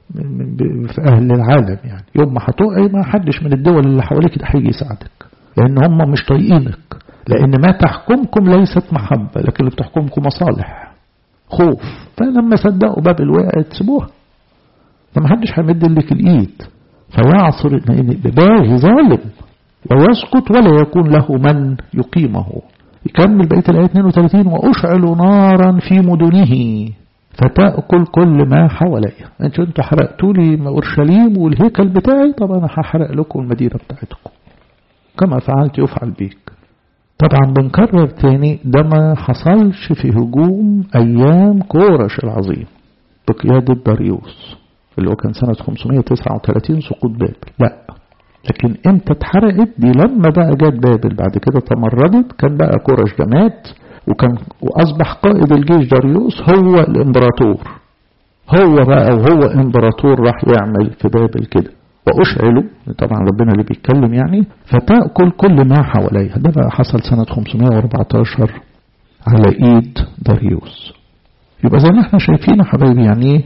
في أهل العالم يعني يوم ما هتقعي ما حدش من الدول اللي حواليك ده هيجي يساعدك لأن هم مش طايقينك لأن ما تحكمكم ليست محبة لكن اللي بتحكمكم مصالح خوف فلما صدقوا باب الوقت سيبوها فما حدش هيمد لك الإيد فيعصر باغي ظالم ويسقط ولا يكون له من يقيمه يكمل بقية الآية 32 وأشعل نارا في مدنه فتأكل كل ما حواليها انتوا انتوا حرقتوا لي أورشليم والهيكل بتاعي طب أنا هحرق لكم المدينة بتاعتكم كما فعلت يفعل بيك طبعا بنكرر تاني ده ما حصلش في هجوم أيام كورش العظيم بقيادة داريوس اللي هو كان سنة 539 سقوط بابل لا لكن امتى اتحرقت دي لما بقى جت بابل بعد كده تمردت كان بقى كورش ده مات وكان واصبح قائد الجيش داريوس هو الامبراطور هو بقى وهو امبراطور راح يعمل في بابل كده واشعلوا طبعا ربنا اللي بيتكلم يعني فتاكل كل ما حواليها ده بقى حصل سنه 514 على ايد داريوس يبقى زي ما احنا شايفين يا حبايبي يعني ايه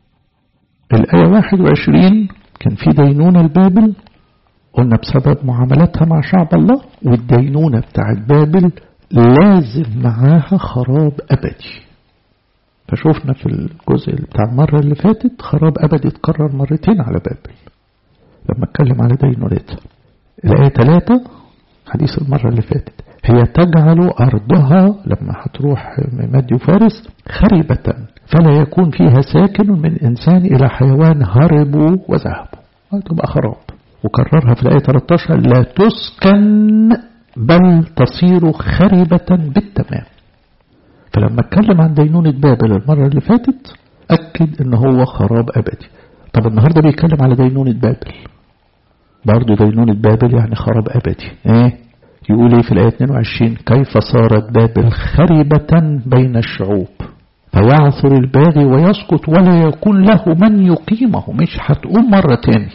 الآية 21 كان في دينونة لبابل قلنا بسبب معاملتها مع شعب الله والدينونة بتاعت بابل لازم معاها خراب أبدي فشوفنا في الجزء بتاع المرة اللي فاتت خراب أبدي اتكرر مرتين على بابل لما اتكلم على دينونتها الآية 3 حديث المرة اللي فاتت هي تجعل أرضها لما هتروح مادي فارس خربة فلا يكون فيها ساكن من إنسان إلى حيوان هربوا وذهبوا تبقى خراب وكررها في الآية 13 لا تسكن بل تصير خربة بالتمام فلما اتكلم عن دينونة بابل المرة اللي فاتت أكد إن هو خراب أبدي طب النهاردة بيتكلم على دينونة بابل برضه دينونة بابل يعني خراب أبدي إيه يقول إيه في الآية 22 كيف صارت بابل خربة بين الشعوب فيعثر الباغي ويسقط ولا يكون له من يقيمه مش هتقوم مرة تاني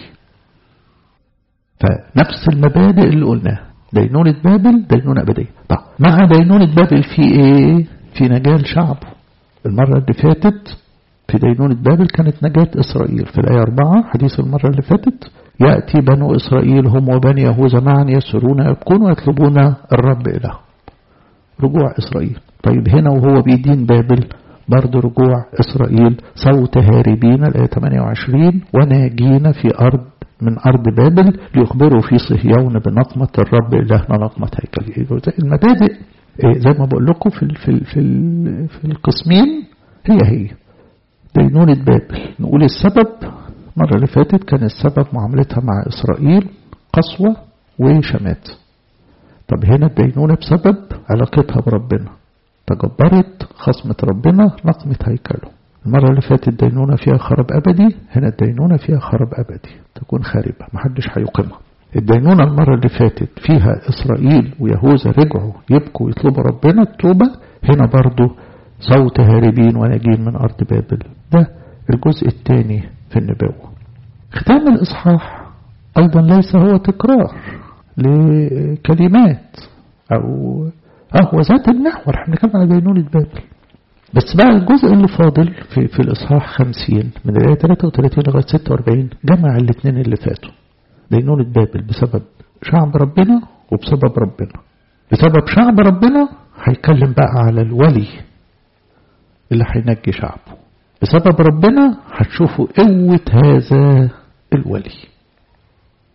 فنفس المبادئ اللي قلناها دينونة بابل دينونة أبدية طب مع دينونة بابل في إيه في نجاة شعبه المرة اللي فاتت في دينونة بابل كانت نجاة إسرائيل في الآية 4 حديث المرة اللي فاتت يأتي بنو إسرائيل هم وبني يهوذا معا يسرون يبكون ويطلبون الرب إله رجوع إسرائيل طيب هنا وهو بيدين بابل برضه رجوع إسرائيل صوت هاربين الآية 28 وناجين في أرض من أرض بابل ليخبروا في صهيون بنقمة الرب إلهنا نقمة هيكله المبادئ زي ما بقول لكم في في في, في القسمين هي هي دينونة بابل نقول السبب المرة اللي فاتت كان السبب معاملتها مع إسرائيل قسوة وشمات طب هنا الدينونة بسبب علاقتها بربنا تجبرت خصمة ربنا نقمة هيكله المرة اللي فاتت الدينونة فيها خراب أبدي هنا الدينونة فيها خراب أبدي تكون خاربة محدش هيقيمها الدينونة المرة اللي فاتت فيها إسرائيل ويهوذا رجعوا يبكوا ويطلبوا ربنا التوبة هنا برضو صوت هاربين وناجين من أرض بابل ده الجزء الثاني في النبوة ختام الإصحاح أيضا ليس هو تكرار لكلمات أو هو ذات المحور احنا بنتكلم على دينونة بابل بس بقى الجزء اللي فاضل في, في الإصحاح 50 من الآية 33 لغاية 46 جمع الاثنين اللي فاتوا دينونة بابل بسبب شعب ربنا وبسبب ربنا بسبب شعب ربنا هيتكلم بقى على الولي اللي هينجي شعبه بسبب ربنا هتشوفوا قوة هذا الولي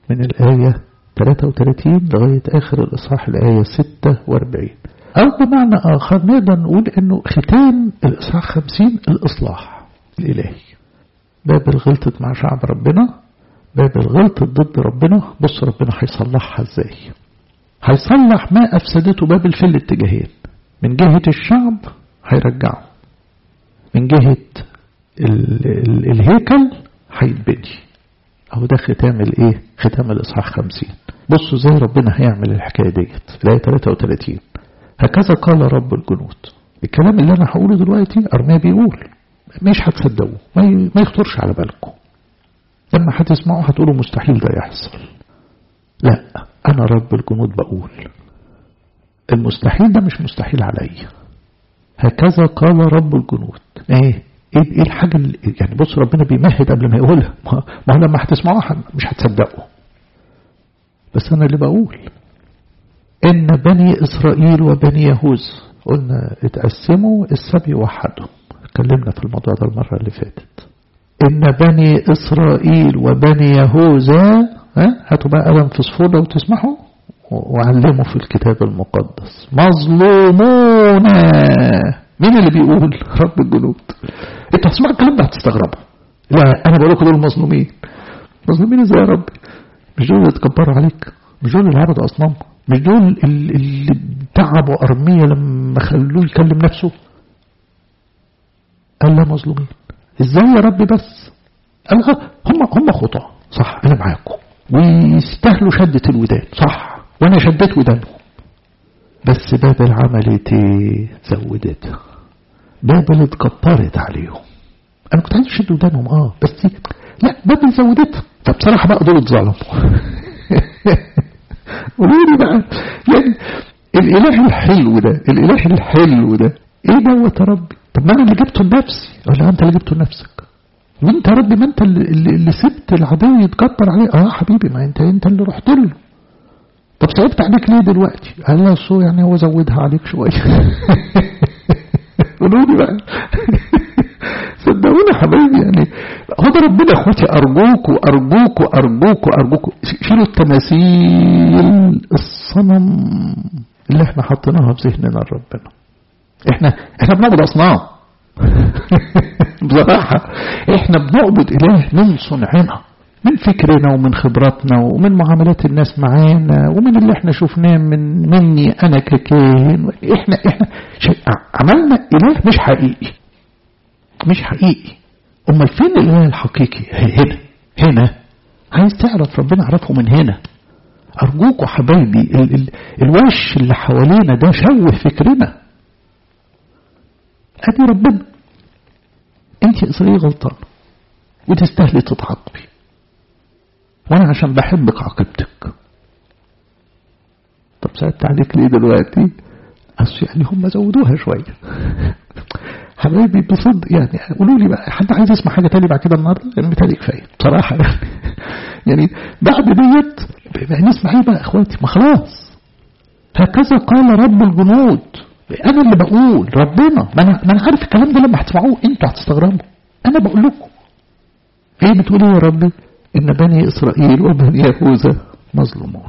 من الآية 33 لغاية آخر الإصحاح الآية 46 أو بمعنى آخر نقدر نقول أنه ختام الإصحاح 50 الإصلاح الإلهي بابل غلطت مع شعب ربنا بابل غلطت ضد ربنا بص ربنا هيصلحها ازاي هيصلح ما أفسدته بابل في الاتجاهين من جهة الشعب هيرجعه من جهة ال ال الهيكل هيتبني أهو ده ختام الإيه؟ ختام الإصحاح 50 بصوا زي ربنا هيعمل الحكاية ديت الآية 33 هكذا قال رب الجنود الكلام اللي أنا هقوله دلوقتي أرميا بيقول مش هتصدقوه ما يخطرش على بالكم لما هتسمعوا هتقولوا مستحيل ده يحصل لا أنا رب الجنود بقول المستحيل ده مش مستحيل عليا هكذا قال رب الجنود ايه ايه الحاجة اللي يعني بص ربنا بيمهد قبل ما يقولها ما هو لما هتسمعوها مش هتصدقوا بس انا اللي بقول ان بني اسرائيل وبني يهوذا قلنا اتقسموا السبي وحدهم اتكلمنا في الموضوع ده المرة اللي فاتت ان بني اسرائيل وبني يهوذا ها هاتوا بقى قلم فسفور لو تسمحوا وعلموا في الكتاب المقدس مظلومون مين اللي بيقول رب الجنود انتوا هتسمعوا الكلام ده هتستغربوا لا انا بقول لكم دول مظلومين مظلومين ازاي يا رب مش دول اللي اتكبروا عليك مش دول اللي عبدوا اصنام مش دول اللي تعبوا ارميه لما خلوه يكلم نفسه قال لا مظلومين ازاي يا رب بس قال هم هم خطاه صح انا معاكم ويستاهلوا شدة الودان صح وانا شديت ودانهم بس بابل عملت ايه زودتها بابل اتكبرت عليهم انا كنت عايز اشد ودانهم اه بس لا بابل زودتها فبصراحة بقى دول اتظلموا قولوا لي بقى يعني الاله الحلو ده الاله الحلو ده ايه دوت يا ربي طب ما انا اللي جبته لنفسي ولا انت اللي جبته لنفسك وانت يا ربي ما انت اللي, اللي سبت العدو يتكبر عليه اه حبيبي ما انت انت اللي رحت له طب صعبت عليك ليه دلوقتي قال لا سو يعني هو زودها عليك شويه قولوا لي بقى صدقوني يا حبايبي يعني هو ده ربنا اخواتي ارجوكوا ارجوكوا ارجوكوا ارجوكوا شيلوا التماثيل الصنم اللي احنا حطيناها في ذهننا لربنا احنا احنا بنعبد اصنام بصراحة احنا بنعبد اله من صنعنا من فكرنا ومن خبراتنا ومن معاملات الناس معانا ومن اللي احنا شفناه من مني انا ككاهن احنا احنا عملنا اله مش حقيقي مش حقيقي امال فين الاله الحقيقي هنا هنا عايز تعرف ربنا اعرفه من هنا ارجوكوا حبايبي ال ال الوش اللي حوالينا ده شوه فكرنا ادي ربنا انت يا اسرائيل غلطان وتستاهلي تتعاقبي وانا عشان بحبك عاقبتك طب سألت عليك ليه دلوقتي اصل يعني هم زودوها شويه حبايبي بصدق يعني قولوا لي بقى حد عايز يسمع حاجه تاني بعد كده النهارده يعني بتهيألي كفايه بصراحه يعني يعني بعد ديت نسمع ايه بقى اخواتي ما خلاص هكذا قال رب الجنود انا اللي بقول ربنا ما انا ما انا عارف الكلام ده لما هتسمعوه انتوا هتستغربوا انا بقول لكم ايه بتقول ايه يا ربي ان بني اسرائيل وبني يهوذا مظلومون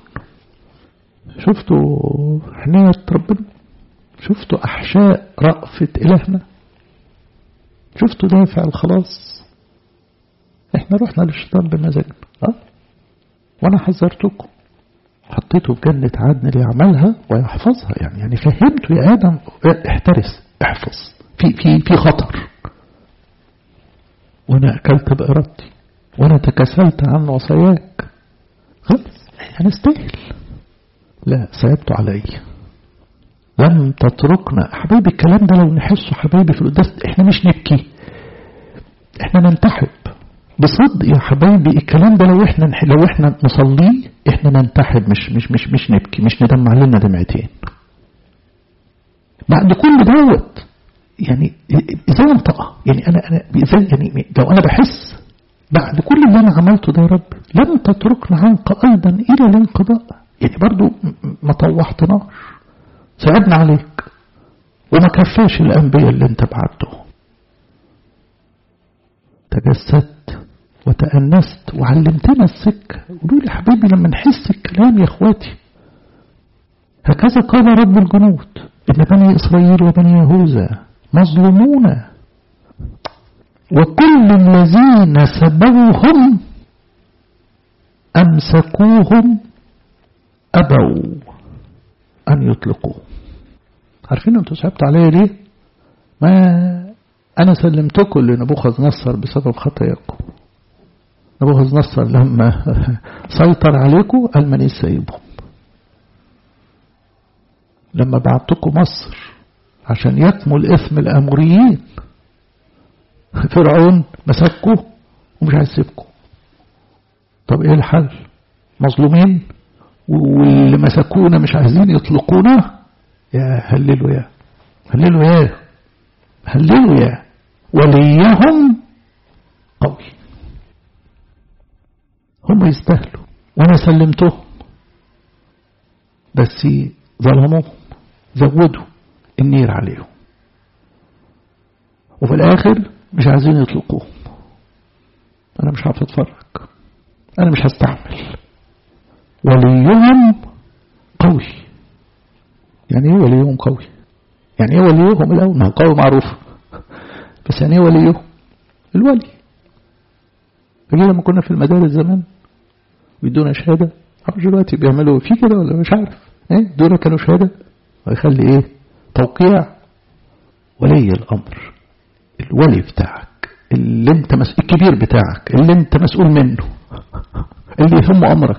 شفتوا حنية ربنا شفتوا احشاء رأفة الهنا شفتوا دافع الخلاص احنا رحنا للشيطان بمزاجنا اه وانا حذرتكم حطيته في جنة عدن ليعملها ويحفظها يعني يعني فهمته يا آدم احترس احفظ في في في خطر وانا اكلت بارادتي وانا تكاسلت عن وصاياك خلاص هنستاهل لا صعبت علي لم تتركنا حبيبي الكلام ده لو نحسه حبيبي في القداس احنا مش نبكي احنا ننتحب بصدق يا حبايبي الكلام ده لو احنا لو احنا نصليه احنا ننتحب مش مش مش مش نبكي مش ندمع لنا دمعتين بعد كل دوت يعني ازاي انطقه يعني انا انا ازاي يعني لو انا بحس بعد كل اللي انا عملته ده يا رب لم تتركنا عنك ايضا الى الانقضاء يعني برضو ما طوحتناش صعبنا عليك وما كفاش الانبياء اللي انت بعتهم تجسدت وتأنست وعلمتنا السكة قولوا لي حبيبي لما نحس الكلام يا اخواتي هكذا قال رب الجنود إن بني إسرائيل وبني يهوذا مظلومون وكل الذين سبوهم أمسكوهم أبوا أن يطلقوا عارفين أنتوا سحبت عليا ليه ما أنا سلمتكم لنبوخذ نصر بسبب خطاياكم نبوخذ نصر لما سيطر عليكم قال من سايبهم لما بعتكم مصر عشان يكمل إثم الأموريين فرعون مسكه ومش عايز يسيبكم طب ايه الحل مظلومين واللي مسكونا مش عايزين يطلقونا يا هللوا يا هللوا يا هللوا يا وليهم قوي هم يستاهلوا وانا سلمتهم بس ظلموهم زودوا النير عليهم وفي الاخر مش عايزين يطلقوهم انا مش عارف اتفرج انا مش هستعمل وليهم قوي يعني ايه وليهم قوي يعني ايه وليهم الاول ما هو قوي معروف بس يعني ايه وليهم الولي فجي لما كنا في المدارس زمان ويدونا شهادة عارف دلوقتي بيعملوا في كده ولا مش عارف ايه دول كانوا شهادة ويخلي ايه توقيع ولي الامر الولي بتاعك اللي انت مس... الكبير بتاعك اللي انت مسؤول منه اللي يهم امرك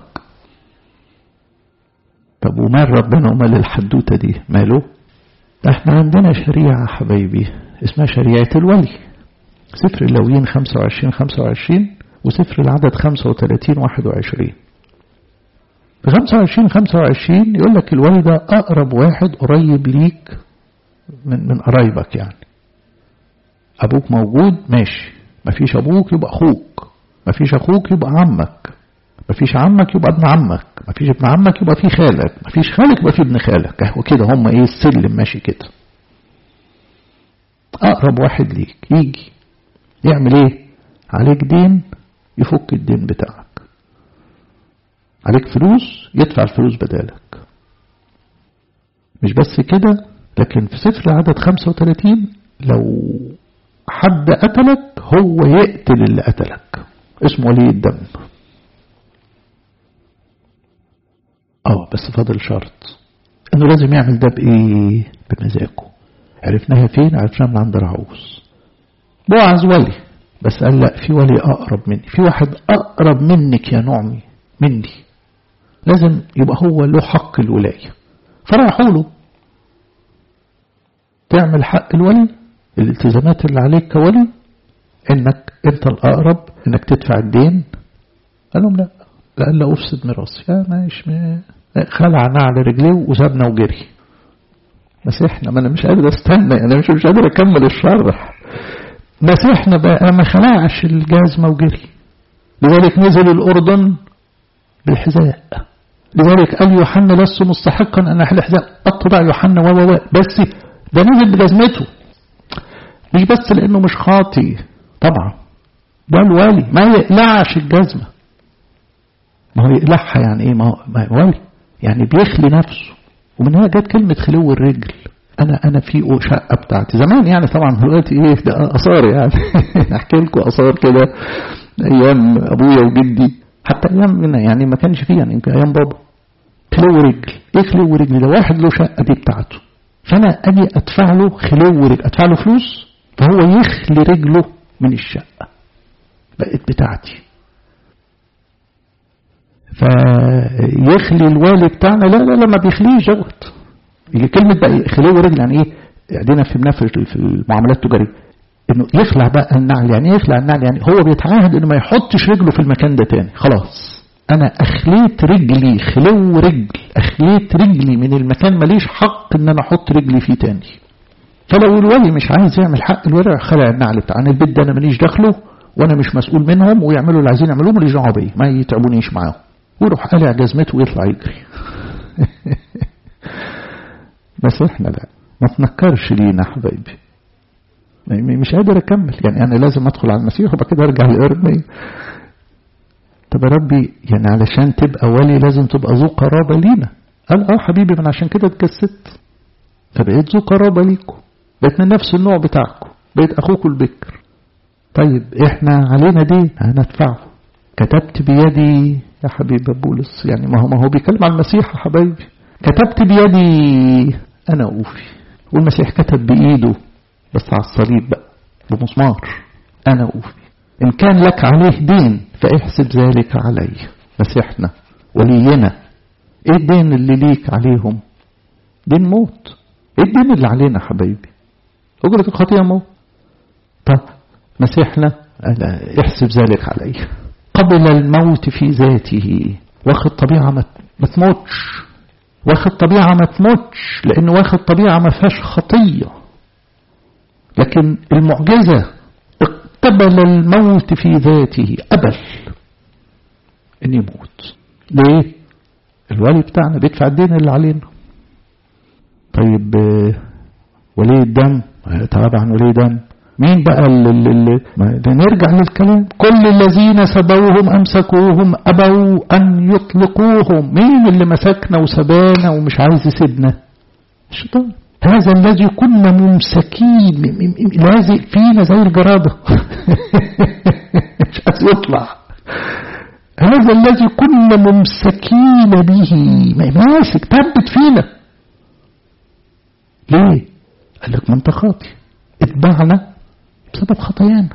طب ومال ربنا ومال الحدوته دي ماله احنا عندنا شريعه حبايبي اسمها شريعه الولي سفر اللويين 25 25 وسفر العدد 35 21 في 25 25 يقول لك الولي ده اقرب واحد قريب ليك من من قرايبك يعني أبوك موجود ماشي مفيش أبوك يبقى أخوك مفيش أخوك يبقى عمك مفيش عمك يبقى ابن عمك مفيش ابن عمك يبقى في خالك مفيش خالك يبقى في ابن خالك اهو كده هم ايه السلم ماشي كده أقرب واحد ليك يجي يعمل ايه عليك دين يفك الدين بتاعك عليك فلوس يدفع الفلوس بدالك مش بس كده لكن في سفر العدد 35 لو حد قتلك هو يقتل اللي قتلك اسمه ولي الدم اه بس فاضل شرط انه لازم يعمل ده بايه بمزاجه عرفناها فين عرفناها من عند رعوس بوعز ولي بس قال لا في ولي اقرب مني في واحد اقرب منك يا نعمي مني لازم يبقى هو له حق الولايه فراحوا له تعمل حق الولي الالتزامات اللي عليك كولي انك انت الاقرب انك تدفع الدين قال لهم لا قال لا افسد ميراثي يا ماشي خلع نعل رجليه وسابنا وجري بس احنا ما انا مش قادر استنى انا مش مش قادر اكمل الشرح بس احنا بقى ما خلعش الجزمة وجري لذلك نزل الاردن بالحذاء لذلك قال يوحنا لست مستحقا ان احل حذاء اتبع يوحنا و بس ده نزل بجزمته مش بس لانه مش خاطي طبعا ده الوالي ما يقلعش الجزمة ما هو يقلعها يعني ايه ما هو, ما هو والي يعني بيخلي نفسه ومن هنا جت كلمة خلو الرجل انا انا في شقة بتاعتي زمان يعني طبعا دلوقتي ايه ده اثار يعني احكي لكم اثار كده ايام ابويا وجدي حتى ايام يعني ما كانش فيه يعني يمكن ايام بابا خلو رجل ايه خلو رجل ده واحد له شقة دي بتاعته فانا اجي ادفع له خلو رجل ادفع له فلوس فهو يخلي رجله من الشقة بقت بتاعتي فيخلي الوالي بتاعنا لا لا لا ما بيخليش دوت كلمة بقى خلو رجل يعني ايه قاعدين فهمناها في المعاملات التجارية انه يخلع بقى النعل يعني يخلع النعل يعني هو بيتعاهد انه ما يحطش رجله في المكان ده تاني خلاص انا اخليت رجلي خلو رجل اخليت رجلي من المكان ماليش حق ان انا احط رجلي فيه تاني فلو الولي مش عايز يعمل حق الورع خلع النعل بتاع انا البيت ده انا ماليش دخله وانا مش مسؤول منهم ويعملوا اللي عايزين يعملوه ماليش دعوه بيه ما يتعبونيش معاهم ويروح قالع جزمته ويطلع يجري بس احنا لا ما تنكرش لينا حبايبي مش قادر اكمل يعني انا لازم ادخل على المسيح وبعد كده ارجع لارمي طب يا ربي يعني علشان تبقى ولي لازم تبقى ذو قرابة لينا قال اه حبيبي من عشان كده اتجسدت فبقيت ذو قرابة ليكم بقيت من نفس النوع بتاعكم بقيت أخوكم البكر طيب احنا علينا دين هندفعه كتبت بيدي يا حبيبي بولس يعني ما هو ما هو بيتكلم عن المسيح يا حبايبي كتبت بيدي أنا أوفي والمسيح كتب بإيده بس على الصليب بقى بمسمار أنا أوفي إن كان لك عليه دين فاحسب ذلك علي مسيحنا ولينا إيه الدين اللي ليك عليهم دين موت إيه الدين اللي علينا حبايبي أجرة الخطيئة موت طب مسيحنا احسب ذلك علي قبل الموت في ذاته واخد طبيعة ما تموتش واخد طبيعة ما تموتش لأنه واخد طبيعة ما فيهاش خطية لكن المعجزة اقتبل الموت في ذاته أبل أن يموت ليه؟ الولي بتاعنا بيدفع الدين اللي علينا طيب ولي الدم طبعا ولي دم مين بقى اللي, اللي نرجع للكلام كل الذين سبوهم أمسكوهم أبوا أن يطلقوهم مين اللي مسكنا وسبانا ومش عايز يسيبنا الشيطان هذا الذي كنا ممسكين لازق فينا زي الجرادة مش عايز يطلع هذا الذي كنا ممسكين به ماسك ثبت فينا ليه قال لك ما انت خاطي اتبعنا بسبب خطايانا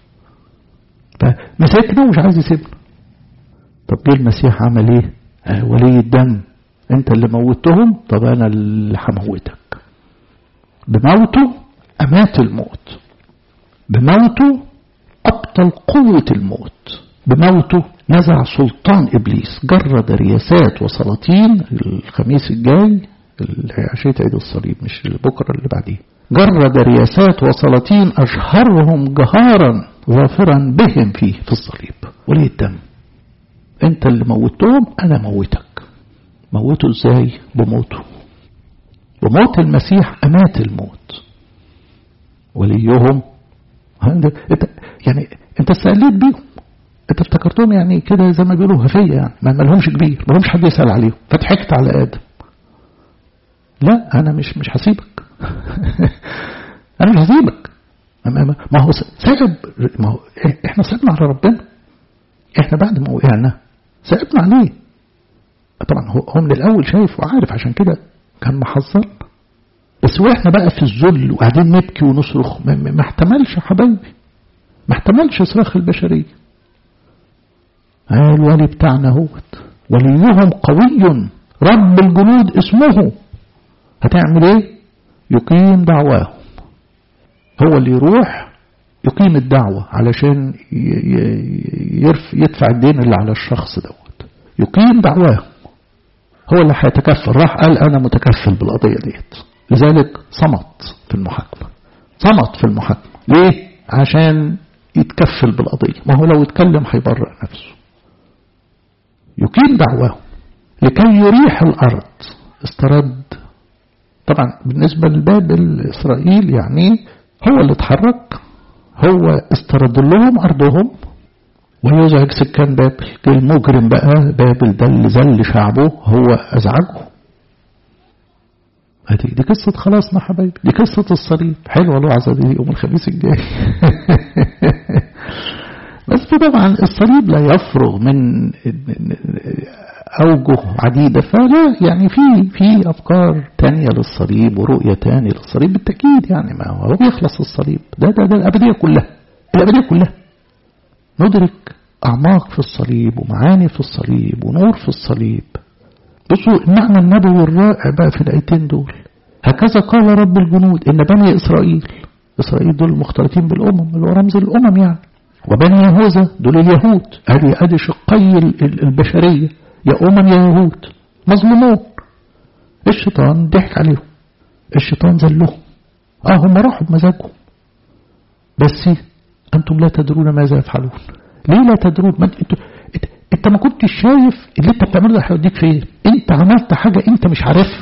فمسكنا ومش عايز يسيبنا طب جه المسيح عمل ايه آه ولي الدم انت اللي موتهم طب انا اللي هموتك بموته امات الموت بموته ابطل قوة الموت بموته نزع سلطان ابليس جرد رياسات وسلاطين الخميس الجاي عشية عيد الصليب مش بكرة اللي بعديه جرد رياسات وسلاطين أشهرهم جهارا ظافرا بهم فيه في الصليب وليه الدم انت اللي موتهم انا موتك موته ازاي بموته بموت المسيح امات الموت وليهم يعني انت استقليت بيهم انت افتكرتهم يعني كده زي ما بيقولوا هفيه يعني ما لهمش كبير ما لهمش حد يسال عليهم فضحكت على ادم لا انا مش مش هسيبك انا مش هسيبك ما هو سايب ما هو احنا سيبنا على ربنا احنا بعد ما وقعنا سيبنا عليه طبعا هو هو من الاول شايف وعارف عشان كده كان محذر بس واحنا بقى في الذل وقاعدين نبكي ونصرخ ما, ما احتملش يا حبايبي ما احتملش صراخ البشريه الولي بتاعنا هوت وليهم قوي رب الجنود اسمه هتعمل ايه يقيم دعواهم هو اللي يروح يقيم الدعوة علشان يدفع الدين اللي على الشخص دوت يقيم دعواهم هو اللي هيتكفل راح قال أنا متكفل بالقضية ديت لذلك صمت في المحاكمة صمت في المحاكمة ليه؟ عشان يتكفل بالقضية ما هو لو اتكلم هيبرئ نفسه يقيم دعواهم لكي يريح الأرض استرد طبعا بالنسبة لبابل إسرائيل يعني هو اللي اتحرك هو استرد لهم أرضهم ويزعج سكان بابل المجرم بقى بابل ده اللي ذل شعبه هو أزعجه دي, دي قصة خلاص حبايبي دي قصة الصليب حلوة الوعظة دي يوم الخميس الجاي بس طبعا الصليب لا يفرغ من أوجه عديدة فلا يعني في في أفكار تانية للصليب ورؤية تانية للصليب بالتأكيد يعني ما هو بيخلص الصليب ده ده ده الأبدية كلها الأبدية كلها ندرك أعماق في الصليب ومعاني في الصليب ونور في الصليب بصوا المعنى النبوي الرائع بقى في الآيتين دول هكذا قال رب الجنود إن بني إسرائيل إسرائيل دول مختلطين بالأمم اللي هو رمز الأمم يعني وبني يهوذا دول اليهود ادي ادي شقي البشريه يا امم يا يهود مظلومون الشيطان ضحك عليهم الشيطان ذلهم اه هم راحوا بمزاجهم بس انتم لا تدرون ماذا يفعلون ليه لا تدرون ما انت, انت, انت ما كنتش شايف اللي انت بتعمله ده هيوديك فين انت عملت حاجه انت مش عارفها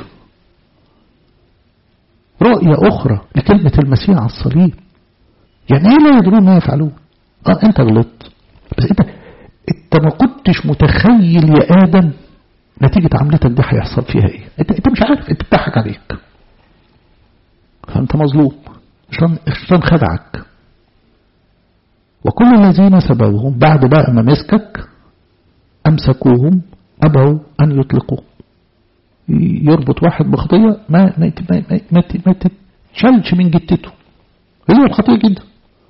رؤية أخرى لكلمة المسيح على الصليب يعني ايه لا يدرون ما يفعلون اه انت غلطت بس انت انت ما كنت كنتش متخيل يا آدم نتيجة عملتك دي هيحصل فيها ايه انت, انت مش عارف انت بتضحك عليك فانت مظلوم الشيطان خدعك وكل الذين سبوهم بعد بقى ما مسكك أمسكوهم أبوا أن يطلقوا يربط واحد بخطية ما ما ما ما, ما تتشالش من جتته هي الخطية جدا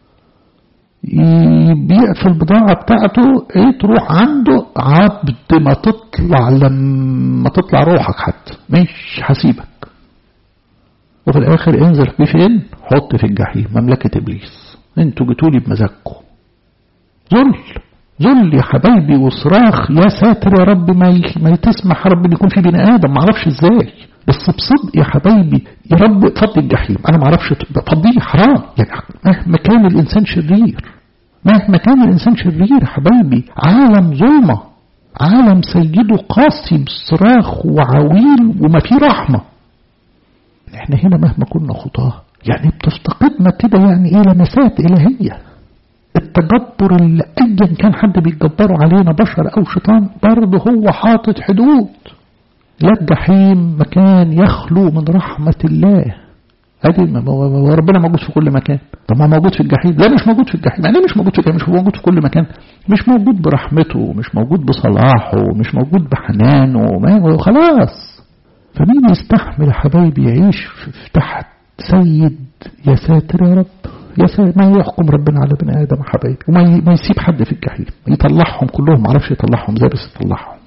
يبيع في البضاعة بتاعته ايه تروح عنده عبد ما تطلع لما تطلع روحك حتى مش هسيبك وفي الاخر انزل في فين حط في الجحيم مملكة ابليس انتوا جيتولي بمزاجكم ذل ذل يا حبايبي وصراخ يا ساتر يا رب ما ما تسمح يا رب ان يكون في بني ادم ما اعرفش ازاي بس بصدق يا حبايبي يا رب فضي الجحيم انا ما اعرفش فضيه حرام يعني مهما كان الانسان شرير مهما كان الانسان شرير يا حبايبي عالم ظلمه عالم سيده قاسي بصراخ وعويل وما فيه رحمه احنا هنا مهما كنا خطاه يعني بتفتقدنا كده يعني ايه لمسات الهيه التجبر اللي ايا كان حد بيتجبروا علينا بشر او شيطان برضه هو حاطط حدود لا الجحيم مكان يخلو من رحمة الله ادي ربنا موجود في كل مكان طب ما موجود في الجحيم لا مش موجود في الجحيم يعني مش موجود في الجحيم مش موجود في كل مكان مش موجود برحمته مش موجود بصلاحه مش موجود بحنانه ما خلاص فمين يستحمل يا حبايبي يعيش تحت سيد يا ساتر يا رب يا ساتر ما يحكم ربنا على بني ادم يا حبايبي وما ما يسيب حد في الجحيم يطلعهم كلهم ما عرفش يطلعهم زي بس يطلعهم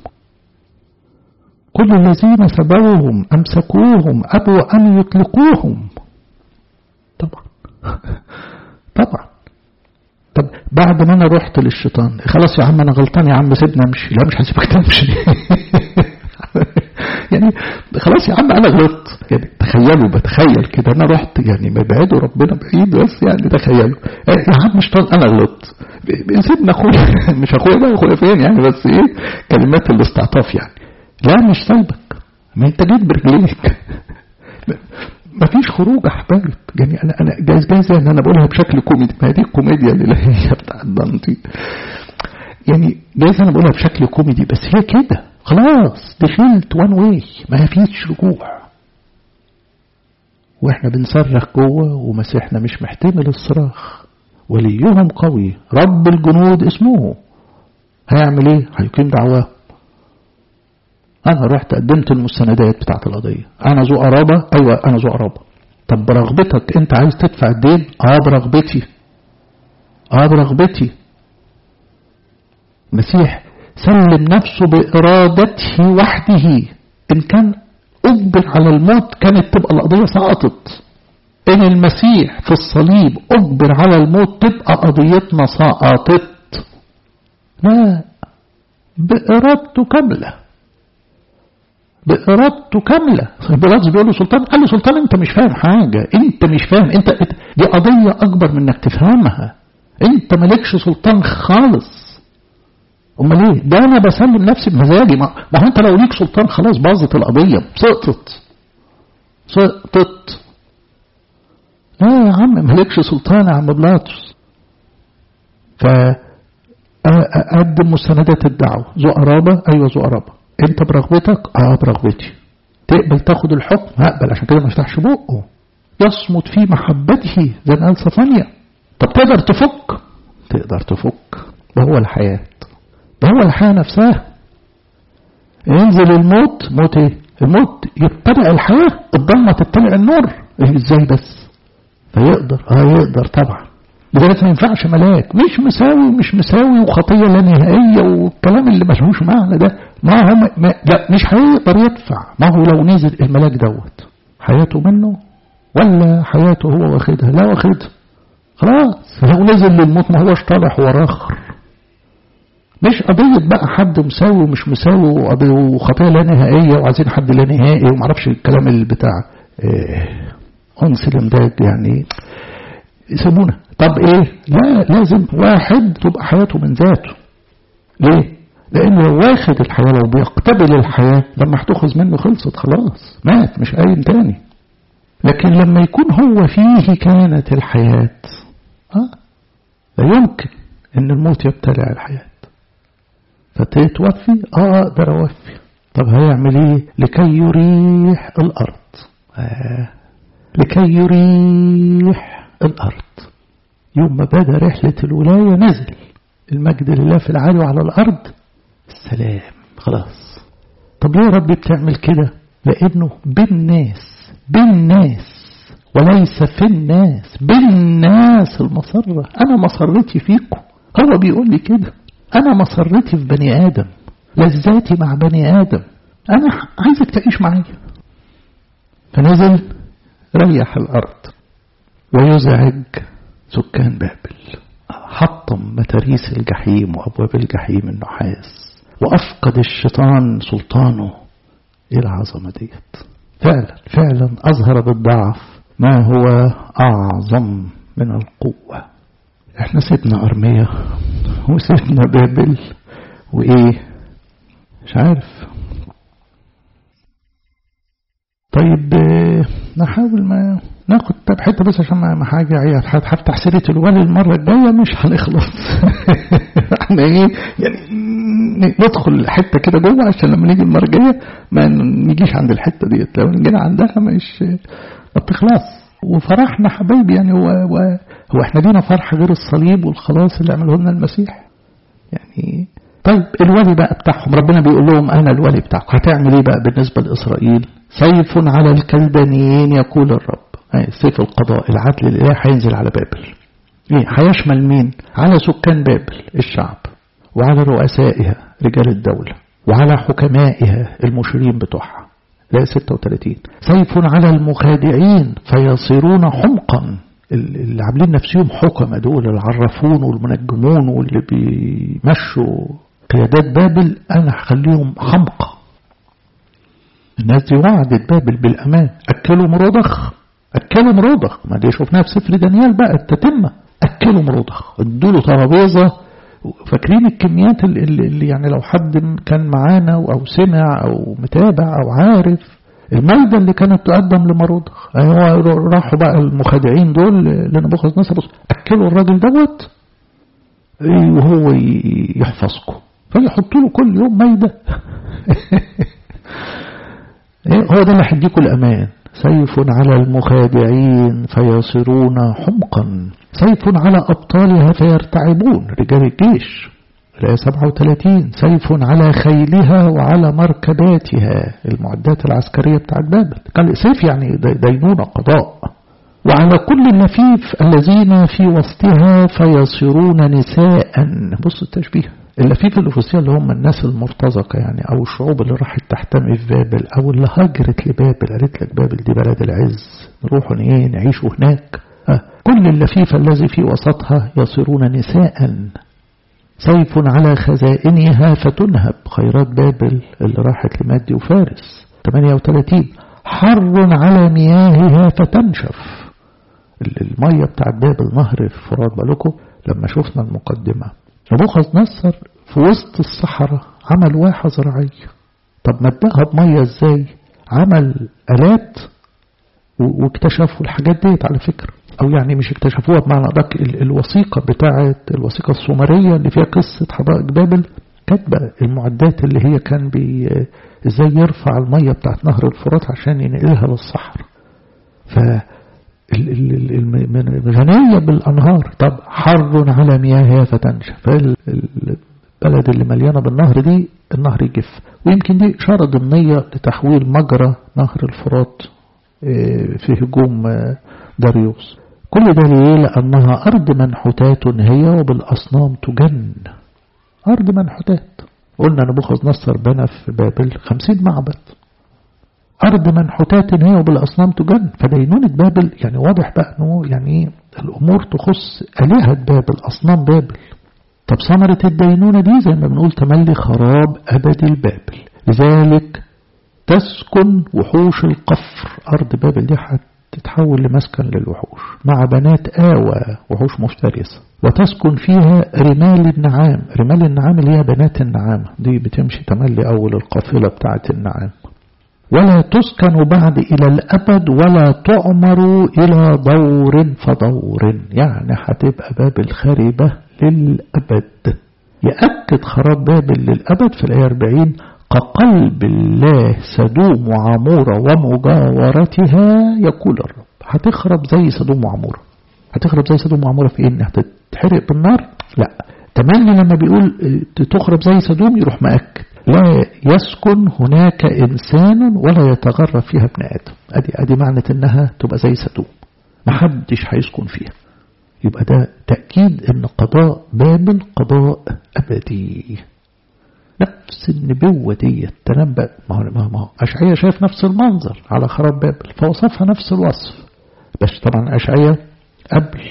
كل الذين سبوهم أمسكوهم أبوا أن يطلقوهم طبعا طبعا طب بعد ما أنا رحت للشيطان خلاص يا عم أنا غلطان يا عم سيبنا أمشي لا مش هسيبك تمشي يعني خلاص يا عم أنا غلطت يعني تخيلوا بتخيل كده أنا رحت يعني مبعده ربنا بعيد بس يعني تخيلوا يا عم شيطان أنا غلطت سيبنا أخويا مش أخويا بقى أخويا فين يعني بس إيه كلمات الاستعطاف يعني لا مش سايبك ما انت جيت برجليك ما فيش خروج يا حبايب يعني انا انا جايز جايز ان انا بقولها بشكل كوميدي ما هي دي الكوميديا الالهيه بتاعت دانتي يعني جايز انا بقولها بشكل كوميدي بس هي كده خلاص دخلت وان واي ما فيش رجوع واحنا بنصرخ جوه ومسيحنا مش محتمل الصراخ وليهم قوي رب الجنود اسمه هيعمل ايه هيقيم دعواه أنا رحت قدمت المستندات بتاعت القضية أنا ذو قرابة أيوة أنا ذو قرابة طب برغبتك أنت عايز تدفع الدين أه برغبتي أه برغبتي مسيح سلم نفسه بإرادته وحده إن كان أجبر على الموت كانت تبقى القضية سقطت إن المسيح في الصليب أجبر على الموت تبقى قضيتنا سقطت لا بإرادته كاملة بإرادته كاملة بيلاطس بيقول له سلطان قال له سلطان أنت مش فاهم حاجة أنت مش فاهم أنت دي قضية أكبر من إنك تفهمها أنت مالكش سلطان خالص أمال إيه؟ ده أنا بسلم نفسي بمزاجي ما هو أنت لو ليك سلطان خلاص باظت القضية سقطت سقطت لا يا عم مالكش سلطان يا عم بيلاطس فأقدم مستندات الدعوة ذو قرابة أيوة ذو قرابة انت برغبتك اه برغبتي تقبل تاخد الحكم هقبل عشان كده ما يفتحش بقه يصمت في محبته زي ما قال صفانيا طب تقدر تفك تقدر تفك ده هو الحياة ده هو الحياة نفسها ينزل الموت موت ايه الموت يبتدع الحياة الضلمة تبتدع النور إيه ازاي بس فيقدر اه يقدر طبعا لذلك ما ينفعش ملاك مش مساوي مش مساوي وخطية لا نهائية والكلام اللي ملهوش معنى ده ما هو ما لا مش هيقدر يدفع ما هو لو نزل الملاك دوت حياته منه ولا حياته هو واخدها لا واخدها خلاص لو نزل للموت ما هوش طالع هو راخر مش قضية بقى حد مساوي ومش مساوي وخطية لا نهائية وعايزين حد لا نهائي ومعرفش الكلام اللي بتاع إيه أنس الإمداد يعني يسمونه طب ايه لا لازم واحد تبقى حياته من ذاته ليه لانه لو واخد الحياة لو بيقتبل الحياة لما هتاخذ منه خلصت خلاص مات مش قايم تاني لكن لما يكون هو فيه كانت الحياة ها لا يمكن ان الموت يبتلع الحياة فتتوفي اه اقدر اوفي طب هيعمل ايه لكي يريح الارض آه. لكي يريح الارض يوم ما بدا رحلة الولاية نزل المجد لله في العالي وعلى الارض السلام خلاص طب ليه ربي بتعمل كده لانه بالناس بالناس وليس في الناس بالناس المسرة أنا مسرتي فيكم هو بيقول لي كده أنا مسرتي في بني آدم لذاتي مع بني آدم أنا عايزك تعيش معايا فنزل ريح الأرض ويزعج سكان بابل حطم متاريس الجحيم وأبواب الجحيم النحاس وأفقد الشيطان سلطانه إيه العظمة ديت فعلا فعلا أظهر بالضعف ما هو أعظم من القوة احنا سيبنا أرمية وسيبنا بابل وإيه مش عارف طيب نحاول ما ناخد طب حته بس عشان ما حاجه هفتح سيره الولي المره الجايه مش هنخلص احنا ايه يعني ندخل حته كده جوه عشان لما نيجي المره الجايه ما نجيش عند الحته ديت لو جينا عندها مش ما بتخلص وفرحنا حبايبي يعني هو, هو, هو احنا لينا فرح غير الصليب والخلاص اللي عمله لنا المسيح يعني طيب الولي بقى بتاعهم ربنا بيقول لهم انا الولي بتاعكم هتعمل ايه بقى بالنسبه لاسرائيل سيف على الكلدانيين يقول الرب سيف القضاء العدل الالهي هينزل على بابل ايه هيشمل مين على سكان بابل الشعب وعلى رؤسائها رجال الدولة وعلى حكمائها المشيرين بتوعها لا 36 سيف على المخادعين فيصيرون حمقا اللي عاملين نفسهم حكمة دول العرافون والمنجمون واللي بيمشوا قيادات بابل أنا هخليهم حمقى الناس دي وعدت بابل بالأمان أكلوا مرضخ أكلوا مرضخ ما دي شفناها في سفر دانيال بقى التتمة أكلوا مرضخ ادوا له ترابيزة فاكرين الكميات اللي, اللي يعني لو حد كان معانا أو سمع أو متابع أو عارف المايدة اللي كانت تقدم لمرضخ راحوا بقى المخادعين دول لنبوخذ نصر بص أكلوا الراجل دوت وهو يحفظكم فيحطوا له كل يوم مايدة هو ده اللي هيديكم الأمان سيف على المخادعين فيصيرون حمقا سيف على أبطالها فيرتعبون رجال الجيش الآية 37 سيف على خيلها وعلى مركباتها المعدات العسكرية بتاعت بابل قال سيف يعني دينونة قضاء وعلى كل اللفيف الذين في وسطها فيصيرون نساء بص التشبيه اللفيف اللي في وسطها اللي هم الناس المرتزقة يعني أو الشعوب اللي راحت تحتمي في بابل أو اللي هاجرت لبابل قالت لك بابل دي بلد العز نروحوا ايه نعيشوا هناك آه. كل اللفيف الذي في وسطها يصيرون نساء سيف على خزائنها فتنهب خيرات بابل اللي راحت لمادي وفارس 38 حر على مياهها فتنشف المية بتاعت بابل نهر الفرات بالكم لما شفنا المقدمة نبوخذ نصر في وسط الصحراء عمل واحة زراعية طب مدها بمية ازاي عمل آلات واكتشفوا الحاجات ديت على فكرة أو يعني مش اكتشفوها بمعنى أدق الوثيقة بتاعة الوثيقة السومرية اللي فيها قصة حدائق بابل كاتبة المعدات اللي هي كان بي ازاي يرفع المية بتاعت نهر الفرات عشان ينقلها للصحراء ف غنية بالأنهار طب حر على مياهها فتنشف البلد اللي مليانة بالنهر دي النهر يجف ويمكن دي إشارة ضمنية لتحويل مجرى نهر الفرات في هجوم داريوس كل ده ليه لأنها أرض منحوتات هي وبالأصنام تجن أرض منحوتات قلنا نبوخذ نصر بنى في بابل خمسين معبد أرض منحوتات هي وبالأصنام تجن فدينونة بابل يعني واضح بقى أنه يعني الأمور تخص آلهة بابل أصنام بابل طب ثمرة الدينونة دي زي ما بنقول تملي خراب أبد البابل لذلك تسكن وحوش القفر أرض بابل دي هتتحول لمسكن للوحوش مع بنات آوى وحوش مفترسة وتسكن فيها رمال النعام رمال النعام اللي هي بنات النعام دي بتمشي تملي أول القافلة بتاعة النعام ولا تسكن بعد إلى الأبد ولا تعمر إلى دور فدور يعني هتبقى باب الخربة للأبد يأكد خراب بابل للأبد في الآية 40 كقلب الله سدوم وعمورة ومجاورتها يقول الرب هتخرب زي سدوم وعمورة هتخرب زي سدوم وعمورة في إيه؟ هتتحرق بالنار؟ لا تملي لما بيقول تخرب زي سدوم يروح مأكد لا يسكن هناك إنسان ولا يتغرب فيها ابن آدم أدي, أدي معنى إنها تبقى زي سدوم محدش هيسكن فيها يبقى ده تأكيد إن قضاء بابل قضاء أبدي نفس النبوة دي تنبأ ما هو ما هو أشعية شايف نفس المنظر على خراب بابل فوصفها نفس الوصف بس طبعا أشعية قبل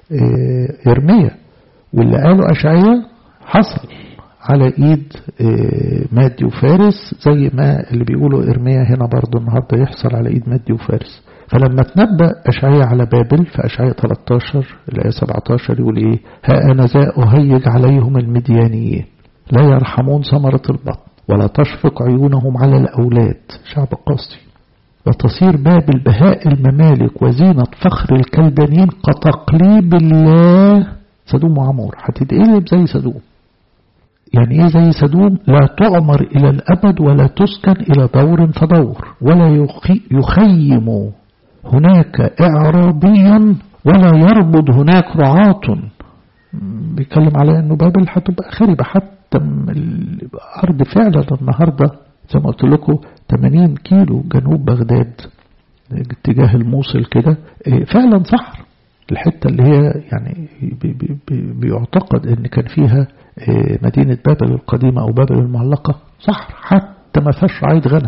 إرميا واللي قاله أشعية حصل على ايد مادي وفارس زي ما اللي بيقولوا ارميا هنا برضو النهارده يحصل على ايد مادي وفارس فلما تنبأ أشعية على بابل في أشعية 13 الآية 17 يقول إيه ها أنا ذا أهيج عليهم المديانيين لا يرحمون ثمرة البطن ولا تشفق عيونهم على الأولاد شعب قاسي وتصير بابل بهاء الممالك وزينة فخر الكلدانيين كتقليب الله سدوم وعمور هتتقلب زي سدوم يعني ايه زي سدوم لا تعمر الى الابد ولا تسكن الى دور فدور ولا يخيم هناك اعرابيا ولا يربض هناك رعاة بيتكلم على انه بابل هتبقى خربة حتى الارض فعلا النهاردة زي ما قلت لكم 80 كيلو جنوب بغداد اتجاه الموصل كده فعلا صحر الحتة اللي هي يعني بي بي بي بيعتقد ان كان فيها مدينة بابل القديمة أو بابل المعلقة صحر حتى ما فيهاش رعاية غنم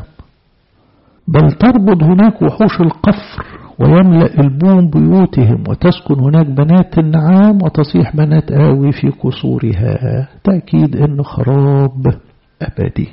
بل تربض هناك وحوش القفر ويملأ البوم بيوتهم وتسكن هناك بنات النعام وتصيح بنات آوي في قصورها تأكيد أنه خراب أبدي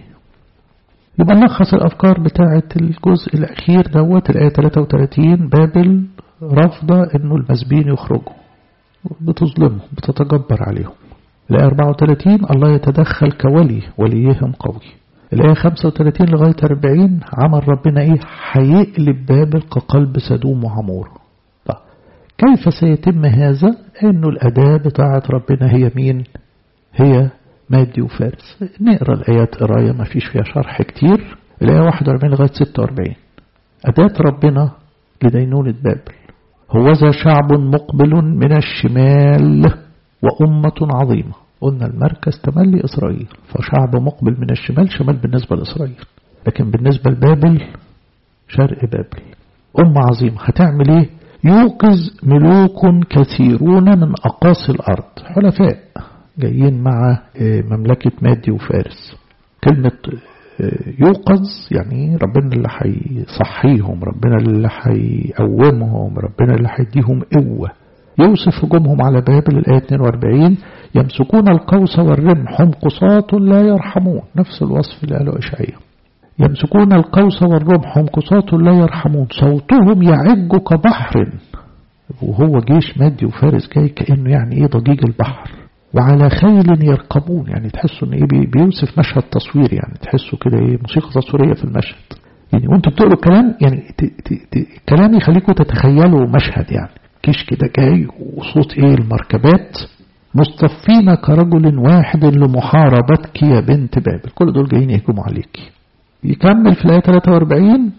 يبقى نلخص الأفكار بتاعة الجزء الأخير دوت الآية 33 بابل رافضة أنه المسبين يخرجوا بتظلمهم بتتجبر عليهم الآية 34 الله يتدخل كولي وليهم قوي الآية 35 لغاية 40 عمل ربنا إيه هيقلب بابل كقلب سدوم وعمور طيب كيف سيتم هذا إنه الأداة بتاعة ربنا هي مين هي مادي وفارس نقرأ الآيات قراية ما فيش فيها شرح كتير الآية 41 لغاية 46 أداة ربنا لدينونة بابل هو ذا شعب مقبل من الشمال وأمة عظيمة قلنا المركز تملي إسرائيل فشعب مقبل من الشمال شمال بالنسبة لإسرائيل لكن بالنسبة لبابل شرق بابل أمة عظيمة هتعمل إيه يوقظ ملوك كثيرون من أقاصي الأرض حلفاء جايين مع مملكة مادي وفارس كلمة يوقظ يعني ربنا اللي هيصحيهم ربنا اللي هيقومهم ربنا اللي هيديهم قوة يوصف هجومهم على بابل الآية 42 يمسكون القوس والرمح هم قصاة لا يرحمون نفس الوصف اللي قاله إشعياء يمسكون القوس والرمح هم قصاة لا يرحمون صوتهم يعج كبحر وهو جيش مادي وفارس جاي كأنه يعني ايه ضجيج البحر وعلى خيل يركبون يعني تحسوا ان ايه بيوصف مشهد تصوير يعني تحسوا كده ايه موسيقى تصويريه في المشهد يعني وانتوا بتقروا الكلام يعني الكلام يخليكم تتخيلوا مشهد يعني كيش كده جاي وصوت ايه المركبات مصطفين كرجل واحد لمحاربتك يا بنت بابل كل دول جايين يهجموا عليك يكمل في الآية 43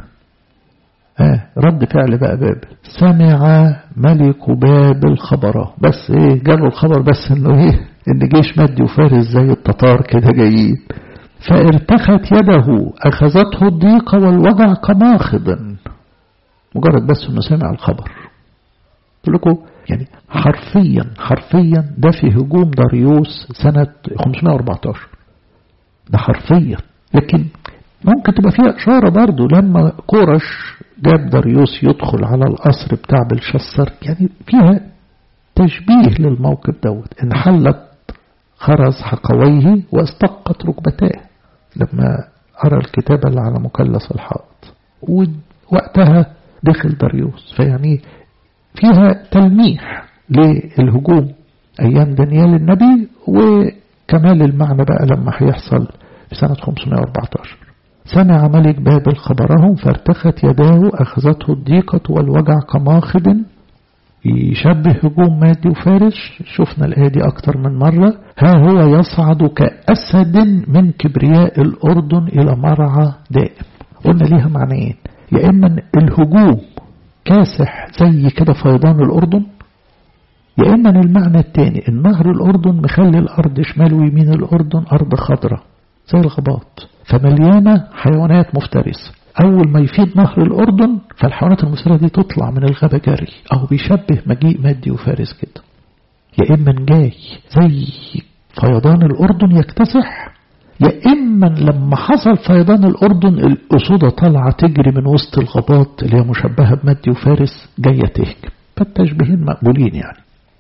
آه رد فعل بقى بابل سمع ملك بابل خبره بس ايه جاله الخبر بس انه ايه ان جيش مادي وفارس زي التتار كده جايين فارتخت يده اخذته الضيقة والوجع كماخض مجرد بس انه سمع الخبر قلت لكم يعني حرفيا حرفيا ده في هجوم داريوس سنة 514 ده حرفيا لكن ممكن تبقى فيها إشارة برضو لما كورش جاب داريوس يدخل على القصر بتاع بلشسر يعني فيها تشبيه للموقف دوت إن حلت خرز حقويه واستقت ركبتاه لما أرى الكتابة اللي على مثلث الحائط ووقتها دخل داريوس فيعني فيها تلميح للهجوم أيام دانيال النبي وكمال المعنى بقى لما هيحصل في سنة 514 سمع ملك بابل خبرهم فارتخت يداه أخذته الضيقة والوجع كماخض يشبه هجوم مادي وفارس شفنا الآية دي أكتر من مرة ها هو يصعد كأسد من كبرياء الأردن إلى مرعى دائم قلنا ليها معنيين يا إما الهجوم كاسح زي كده فيضان الأردن يا إما المعنى التاني النهر الأردن مخلي الأرض شمال ويمين الأردن أرض خضراء زي الغابات فمليانة حيوانات مفترسة أول ما يفيد نهر الأردن فالحيوانات المفترسة دي تطلع من الغابة جري أو بيشبه مجيء مادي وفارس كده يا إما جاي زي فيضان الأردن يكتسح يا إما لما حصل فيضان الأردن الأسودة طالعة تجري من وسط الغابات اللي هي مشبهة بمادي وفارس جاية تهجم فالتشبيهين مقبولين يعني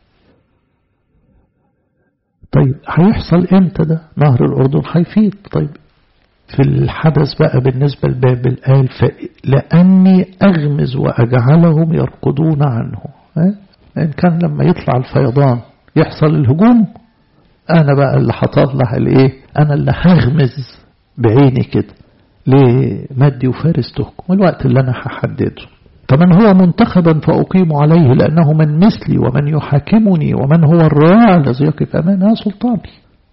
طيب هيحصل امتى ده نهر الأردن هيفيض طيب في الحدث بقى بالنسبة لبابل قال لأني أغمز وأجعلهم يرقدون عنه إن كان لما يطلع الفيضان يحصل الهجوم أنا بقى اللي هطلع الإيه أنا اللي هغمز بعيني كده لمادي وفارس تهجم والوقت اللي أنا هحدده فمن هو منتخبا فأقيم عليه لأنه من مثلي ومن يحاكمني ومن هو الراعي الذي يقف أمامها سلطاني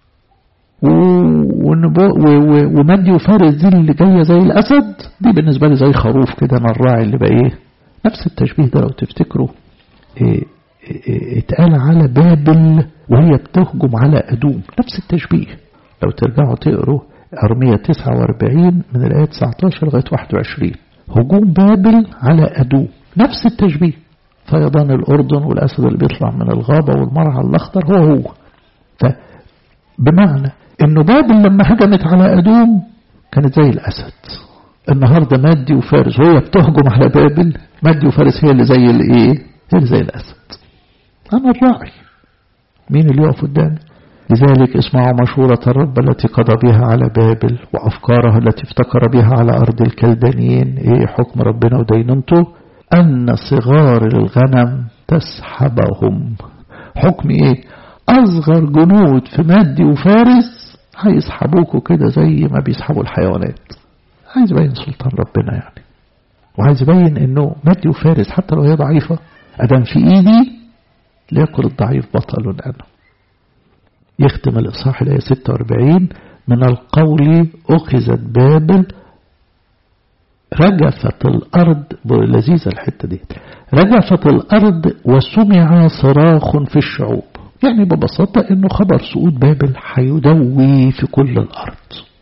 ومادي وفارس دي اللي جاية زي الأسد دي بالنسبة لي زي خروف كده أنا الراعي اللي بقى إيه نفس التشبيه ده لو تفتكروا إيه إيه اتقال على بابل وهي بتهجم على أدوم نفس التشبيه لو ترجعوا تقروا أرمية 49 من الآية 19 لغاية 21 هجوم بابل على أدوم نفس التشبيه فيضان الأردن والأسد اللي بيطلع من الغابة والمرعى الأخضر هو هو بمعنى انه بابل لما هجمت على أدوم كانت زي الأسد النهاردة مادي وفارس وهي بتهجم على بابل مادي وفارس هي اللي زي الايه هي اللي زي الأسد أنا الراعي مين اللي يقف قدامي لذلك اسمعوا مشورة الرب التي قضى بها على بابل وأفكارها التي افتكر بها على أرض الكلدانيين إيه حكم ربنا وديننته أن صغار الغنم تسحبهم حكم إيه أصغر جنود في مادي وفارس هيسحبوكوا كده زي ما بيسحبوا الحيوانات عايز يبين سلطان ربنا يعني وعايز يبين انه مادي وفارس حتى لو هي ضعيفة ادم في ايدي ليكن الضعيف بطل انا يختم الإصحاح الآية 46 من القول أخذت بابل رجفت الأرض لذيذة الحتة دي رجفت الأرض وسمع صراخ في الشعوب يعني ببساطة انه خبر سقوط بابل هيدوي في كل الأرض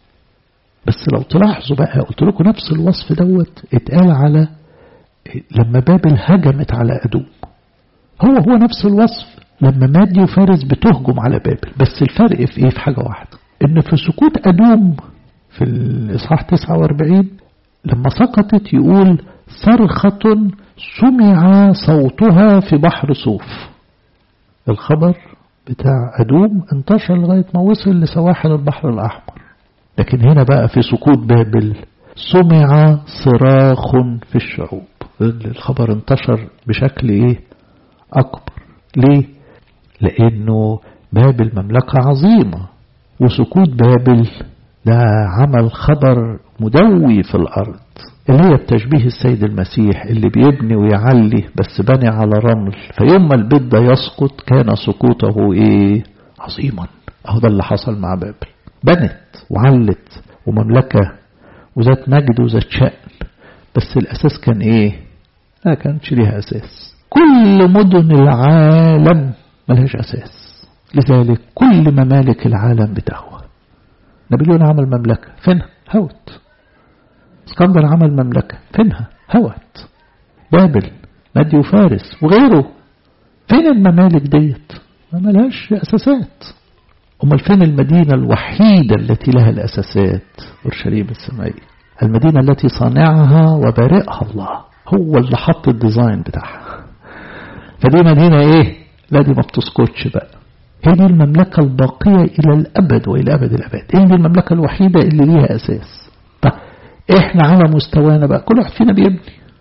بس لو تلاحظوا بقى قلت لكم نفس الوصف دوت اتقال على لما بابل هجمت على أدوم هو هو نفس الوصف لما مادي وفارس بتهجم على بابل بس الفرق في ايه في حاجة واحدة ان في سقوط أدوم في الإصحاح 49 لما سقطت يقول صرخة سمع صوتها في بحر صوف الخبر بتاع أدوم انتشر لغاية ما وصل لسواحل البحر الأحمر لكن هنا بقى في سقوط بابل سمع صراخ في الشعوب الخبر انتشر بشكل ايه أكبر ليه لأنه بابل مملكة عظيمة وسقوط بابل ده عمل خبر مدوي في الأرض اللي هي بتشبيه السيد المسيح اللي بيبني ويعلي بس بني على رمل فيوم ما البيت ده يسقط كان سقوطه ايه عظيما اهو ده اللي حصل مع بابل بنت وعلت ومملكة وذات مجد وذات شأن بس الأساس كان ايه لا كانش ليها أساس كل مدن العالم ملهاش أساس لذلك كل ممالك العالم بتهوى نابليون عمل مملكة فينها هوت اسكندر عمل مملكة فينها هوت بابل مادي وفارس وغيره فين الممالك ديت ما ملهاش أساسات أمال فين المدينة الوحيدة التي لها الأساسات أورشليم السمائية المدينة التي صانعها وبارئها الله هو اللي حط الديزاين بتاعها فدي مدينة ايه لا دي ما بتسكتش بقى هي دي المملكة الباقية إلى الأبد وإلى أبد الأبد هي دي المملكة الوحيدة اللي ليها أساس طيب إحنا على مستوانا بقى كل واحد فينا بيبني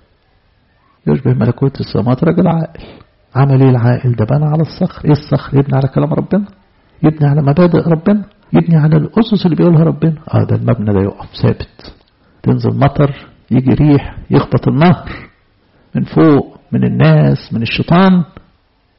يشبه ملكوت السماوات راجل عاقل عمل ايه العاقل ده بنى على الصخر ايه الصخر يبني على كلام ربنا يبني على مبادئ ربنا يبني على الأسس اللي بيقولها ربنا اه ده المبنى ده يقف ثابت تنزل مطر يجي ريح يخبط النهر من فوق من الناس من الشيطان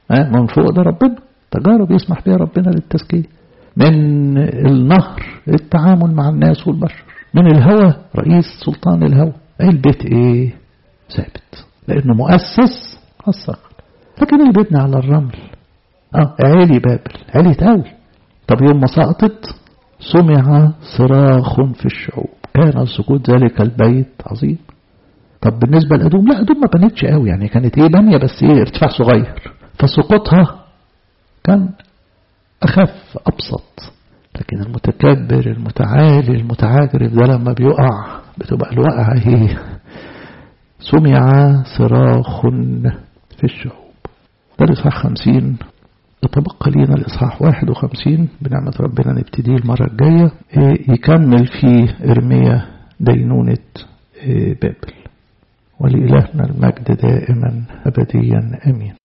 من فوق ده ربنا تجارب يسمح بها ربنا للتزكية من النهر التعامل مع الناس والبشر من الهوى رئيس سلطان الهوى البيت ايه ثابت لانه مؤسس الصقر لكن اللي بيبني على الرمل اه عالي بابل عليت قوي طب يوم ما سقطت سمع صراخ في الشعوب كان سقوط ذلك البيت عظيم طب بالنسبة لأدوم لا أدوم ما بنتش قوي يعني كانت ايه بانية بس ايه ارتفاع صغير فسقوطها كان أخف أبسط لكن المتكبر المتعالي المتعاجرف ده لما بيقع بتبقى الوقعة ايه سمع صراخ في الشعوب ده الإصحاح خمسين يتبقى لينا الإصحاح واحد وخمسين بنعمة ربنا نبتدي المرة الجاية يكمل فيه إرميا دينونة بابل ولإلهنا المجد دائما أبديا أمين